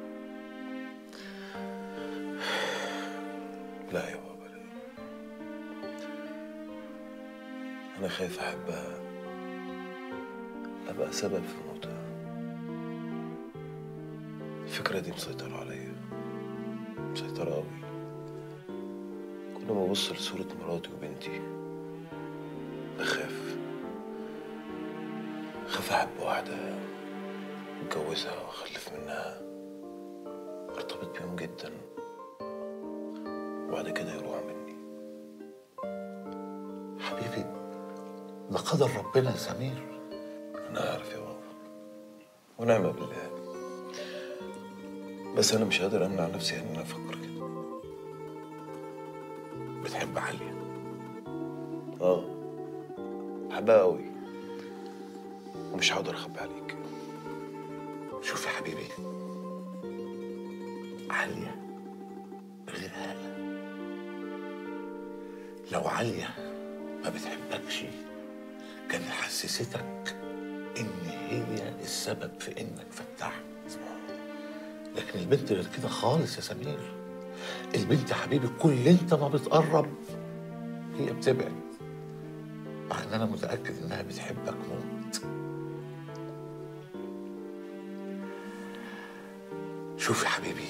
لا يا بابا لا انا خايف احبها ابقى سبب في موتها الفكرة دي مسيطرة عليا مسيطرة قوي كل ما ابص لصورة مراتي وبنتي بخاف خاف احب واحدة اتجوزها واخلف منها ارتبط بيهم جدا وبعد كده يروح مني حبيبي ده قدر ربنا يا سمير انا عارف يا بابا ونعم بالله بس انا مش قادر امنع نفسي ان انا افكر كده بتحب عليا اه بحبها قوي ومش هقدر اخبي عليك شوف يا حبيبي عالية غير هالة لو عالية ما بتحبكش كان حسستك ان هي السبب في انك فتحت لكن البنت غير كده خالص يا سمير البنت يا حبيبي كل انت ما بتقرب هي بتبعد مع ان انا متاكد انها بتحبك موت شوف يا حبيبي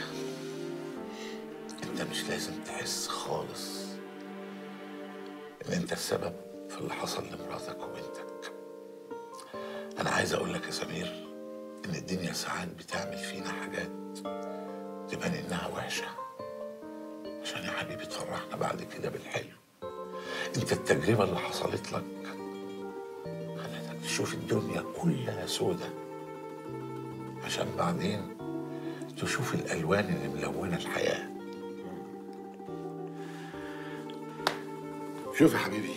انت مش لازم تحس خالص ان انت السبب في اللي حصل لمراتك وبنتك انا عايز اقول لك يا سمير ان الدنيا ساعات بتعمل فينا حاجات تبان انها وحشه عشان يا حبيبي تفرحنا بعد كده بالحلو انت التجربه اللي حصلت لك خلتك تشوف الدنيا كلها سودة عشان بعدين تشوف الالوان اللي ملونه الحياه شوف يا حبيبي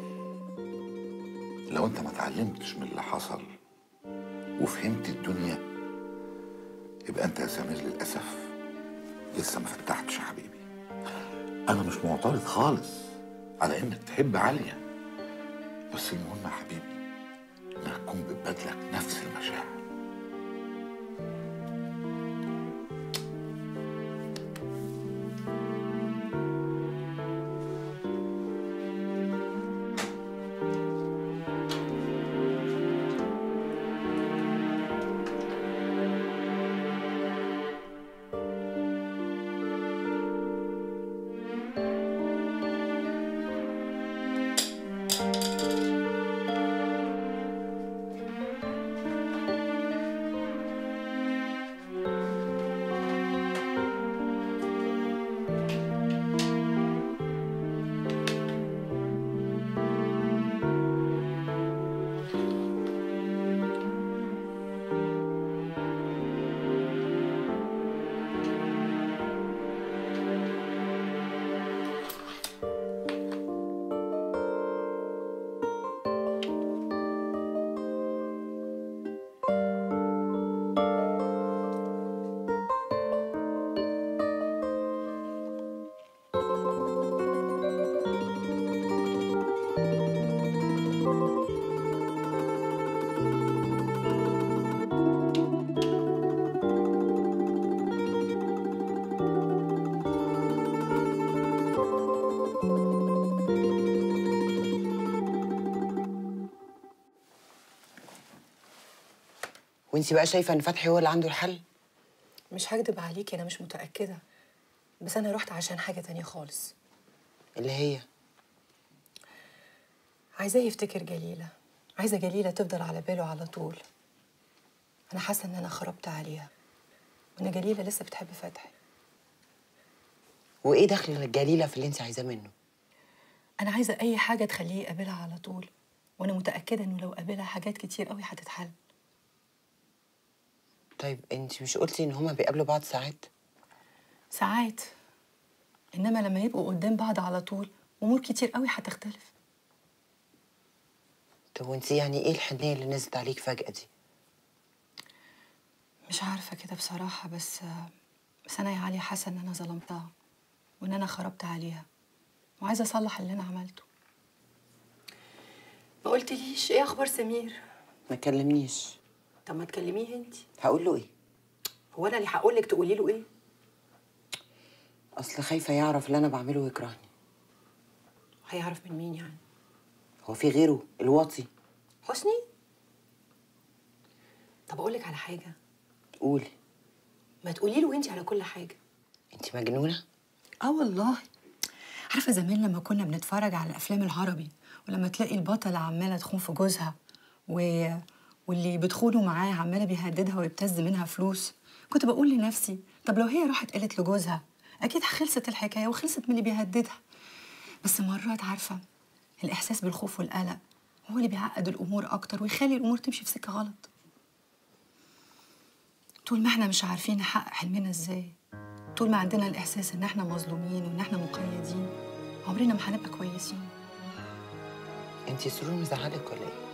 لو انت ما اتعلمتش من اللي حصل وفهمت الدنيا يبقى انت يا سمير للاسف لسه ما فتحتش يا حبيبي انا مش معترض خالص على انك تحب عاليه بس المهم يا حبيبي انك تكون بتبادلك نفس المشاعر وانت بقى شايفه ان فتحي هو اللي عنده الحل مش هكدب عليكي انا مش متاكده بس انا رحت عشان حاجه تانية خالص اللي هي عايزاه يفتكر جليله عايزه جليله تفضل على باله على طول انا حاسه ان انا خربت عليها وان جليله لسه بتحب فتحي وايه دخل الجليله في اللي انت عايزاه منه انا عايزه اي حاجه تخليه يقابلها على طول وانا متاكده انه لو قابلها حاجات كتير قوي هتتحل طيب انت مش قلتي ان هما بيقابلوا بعض ساعات ساعات انما لما يبقوا قدام بعض على طول امور كتير قوي هتختلف طب وانت يعني ايه الحنيه اللي نزلت عليك فجاه دي مش عارفه كده بصراحه بس بس انا يا علي حاسه ان انا ظلمتها وان انا خربت عليها وعايزه اصلح اللي انا عملته ما قلتليش ايه اخبار سمير ما كلمنيش طب ما تكلميه انت هقول له ايه هو انا اللي هقول لك تقولي له ايه اصل خايفه يعرف اللي انا بعمله ويكرهني هيعرف من مين يعني هو في غيره الواطي حسني طب اقول لك على حاجه قولي ما تقولي له انت على كل حاجه انت مجنونه اه والله عارفه زمان لما كنا بنتفرج على الافلام العربي ولما تلاقي البطله عماله تخون في جوزها و... واللي بتخونه معاه عماله بيهددها ويبتز منها فلوس كنت بقول لنفسي طب لو هي راحت قالت لجوزها اكيد خلصت الحكايه وخلصت من اللي بيهددها بس مرات عارفه الاحساس بالخوف والقلق هو اللي بيعقد الامور اكتر ويخلي الامور تمشي في سكه غلط طول ما احنا مش عارفين نحقق حلمنا ازاي طول ما عندنا الاحساس ان احنا مظلومين وان احنا مقيدين عمرنا ما هنبقى كويسين انت سرور مزعلك ولا ايه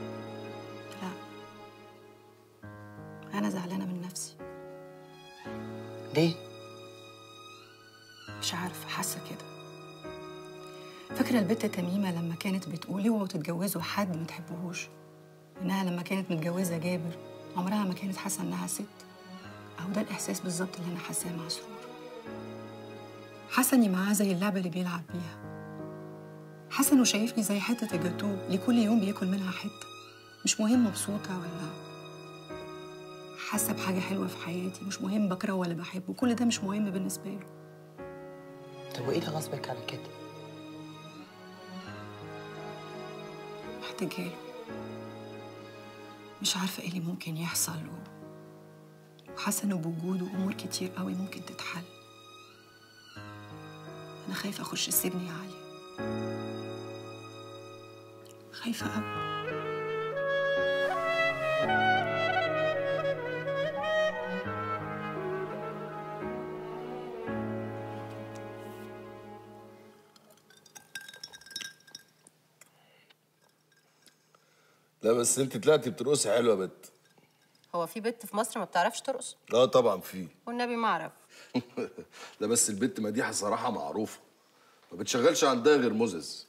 انا زعلانه من نفسي ليه مش عارفه حاسه كده فاكره البت تميمه لما كانت بتقول اوعوا تتجوزوا حد ما تحبوهوش إنها لما كانت متجوزة جابر عمرها ما كانت حاسة إنها ست أهو ده الإحساس بالظبط اللي أنا حاساه مع سرور حاسة إني معاه زي اللعبة اللي بيلعب بيها حاسة إنه شايفني زي حتة الجاتوه اللي كل يوم بياكل منها حتة مش مهم مبسوطة ولا حاسة بحاجة حلوة في حياتي مش مهم بكره ولا بحبه كل ده مش مهم بالنسبة له طب وايه اللي غصبك على كده؟ محتاجة له مش عارفة ايه اللي ممكن يحصل و... وحاسة انه بوجوده امور كتير قوي ممكن تتحل انا خايفة اخش السجن يا علي خايفة قوي لا بس انت طلعتي بترقصي حلوه يا بت هو في بنت في مصر ما بتعرفش ترقص اه طبعا في والنبي ما اعرف لا بس البت مديحه صراحه معروفه ما بتشغلش عندها غير مزز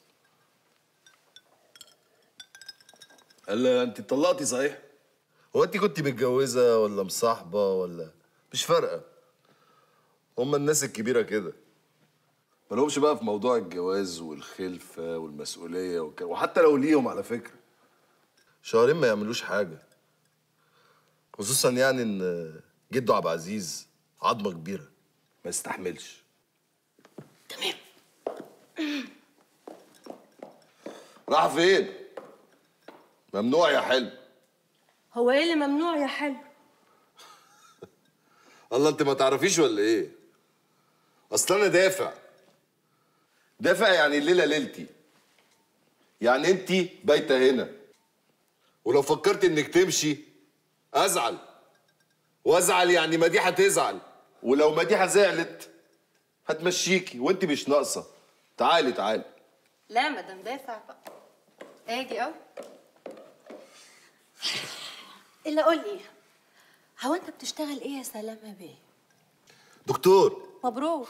الا انت اتطلقتي صحيح هو انت كنت متجوزه ولا مصاحبه ولا مش فارقه هما الناس الكبيره كده مالهمش بقى في موضوع الجواز والخلفه والمسؤوليه وك... وحتى لو ليهم على فكره شهرين ما يعملوش حاجه خصوصا يعني ان جده عبد العزيز عظمه كبيره ما يستحملش تمام راح فين ممنوع يا حلو هو ايه اللي ممنوع يا حلو الله انت ما تعرفيش ولا ايه اصل انا دافع دافع يعني الليله ليلتي يعني انت بايته هنا ولو فكرت انك تمشي ازعل وازعل يعني مديحه تزعل ولو مديحه زعلت هتمشيكي وانت مش ناقصه تعالي تعالي لا مدام دافع بقى اجي اهو الا قول لي هو انت بتشتغل ايه يا سلامه بيه دكتور مبروك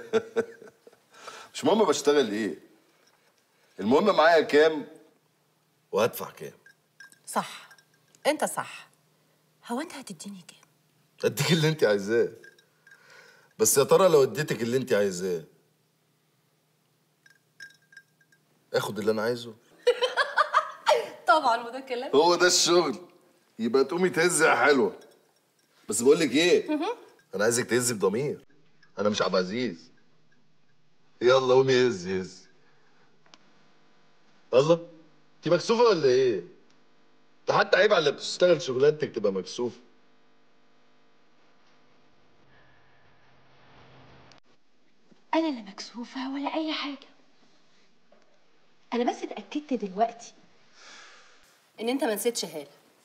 مش مهم بشتغل ايه المهم معايا كام وهدفع كام صح انت صح هو انت هتديني كام اديك اللي انت عايزاه بس يا ترى لو اديتك اللي انت عايزاه اخد اللي انا عايزه طبعا وده كلام هو ده الشغل يبقى تقومي تهزي يا حلوه بس بقول لك ايه انا عايزك تهزي بضمير انا مش عبد العزيز يلا قومي هزي هزي الله انت مكسوفه ولا ايه ده حتى عيب على اللي بتشتغل شغلانتك تبقى مكسوفه انا لا مكسوفه ولا اي حاجه انا بس اتاكدت دلوقتي ان انت ما نسيتش هاله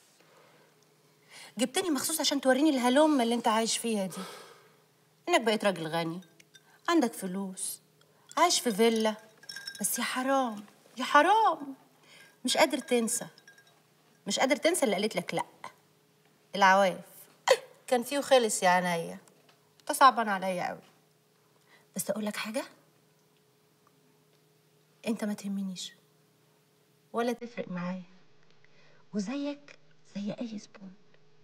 جبتني مخصوص عشان توريني الهلومه اللي انت عايش فيها دي انك بقيت راجل غني عندك فلوس عايش في فيلا بس يا حرام يا حرام مش قادر تنسى مش قادر تنسى اللي قالت لك لا العواف كان فيه وخلص يا عينيا انت صعبان عليا قوي بس اقول لك حاجه انت ما تهمنيش ولا تفرق معايا وزيك زي اي زبون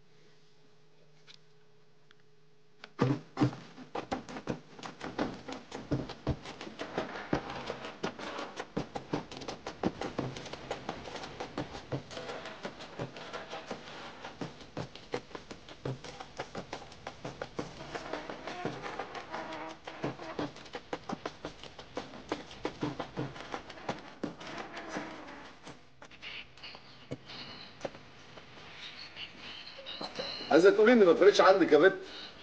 عايزه تقولي اني ما فرقش عندك يا بت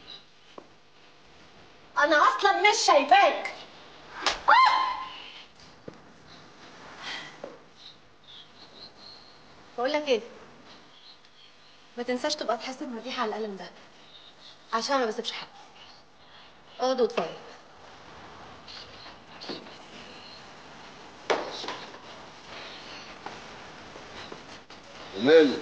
انا اصلا مش شايفاك بقول لك ايه ما تنساش تبقى تحاسب مديحه على القلم ده عشان ما بسيبش حق اقعد واتفرج وماله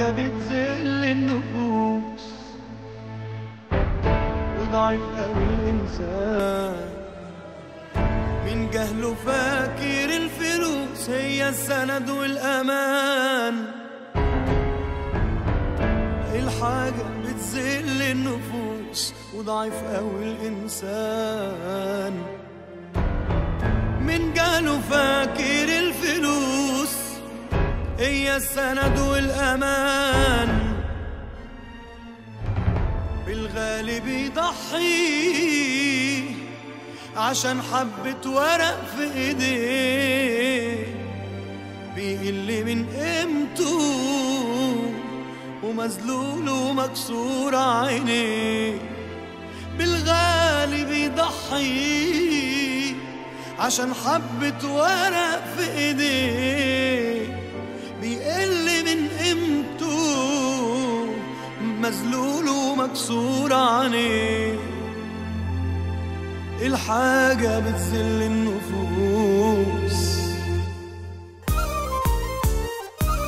الحاجة بتذل النفوس وضعيف قوي الإنسان من جهله فاكر الفلوس هي السند والأمان الحاجة بتذل النفوس وضعيف قوي الإنسان من جهله فاكر الفلوس هي السند والأمان بالغالب يضحي عشان حبة ورق في ايديه بيقل من قيمته ومذلول ومكسور عينيه بالغالب يضحي عشان حبة ورق في ايديه بيقل من قيمته مذلول ومكسور عينيه الحاجة بتذل النفوس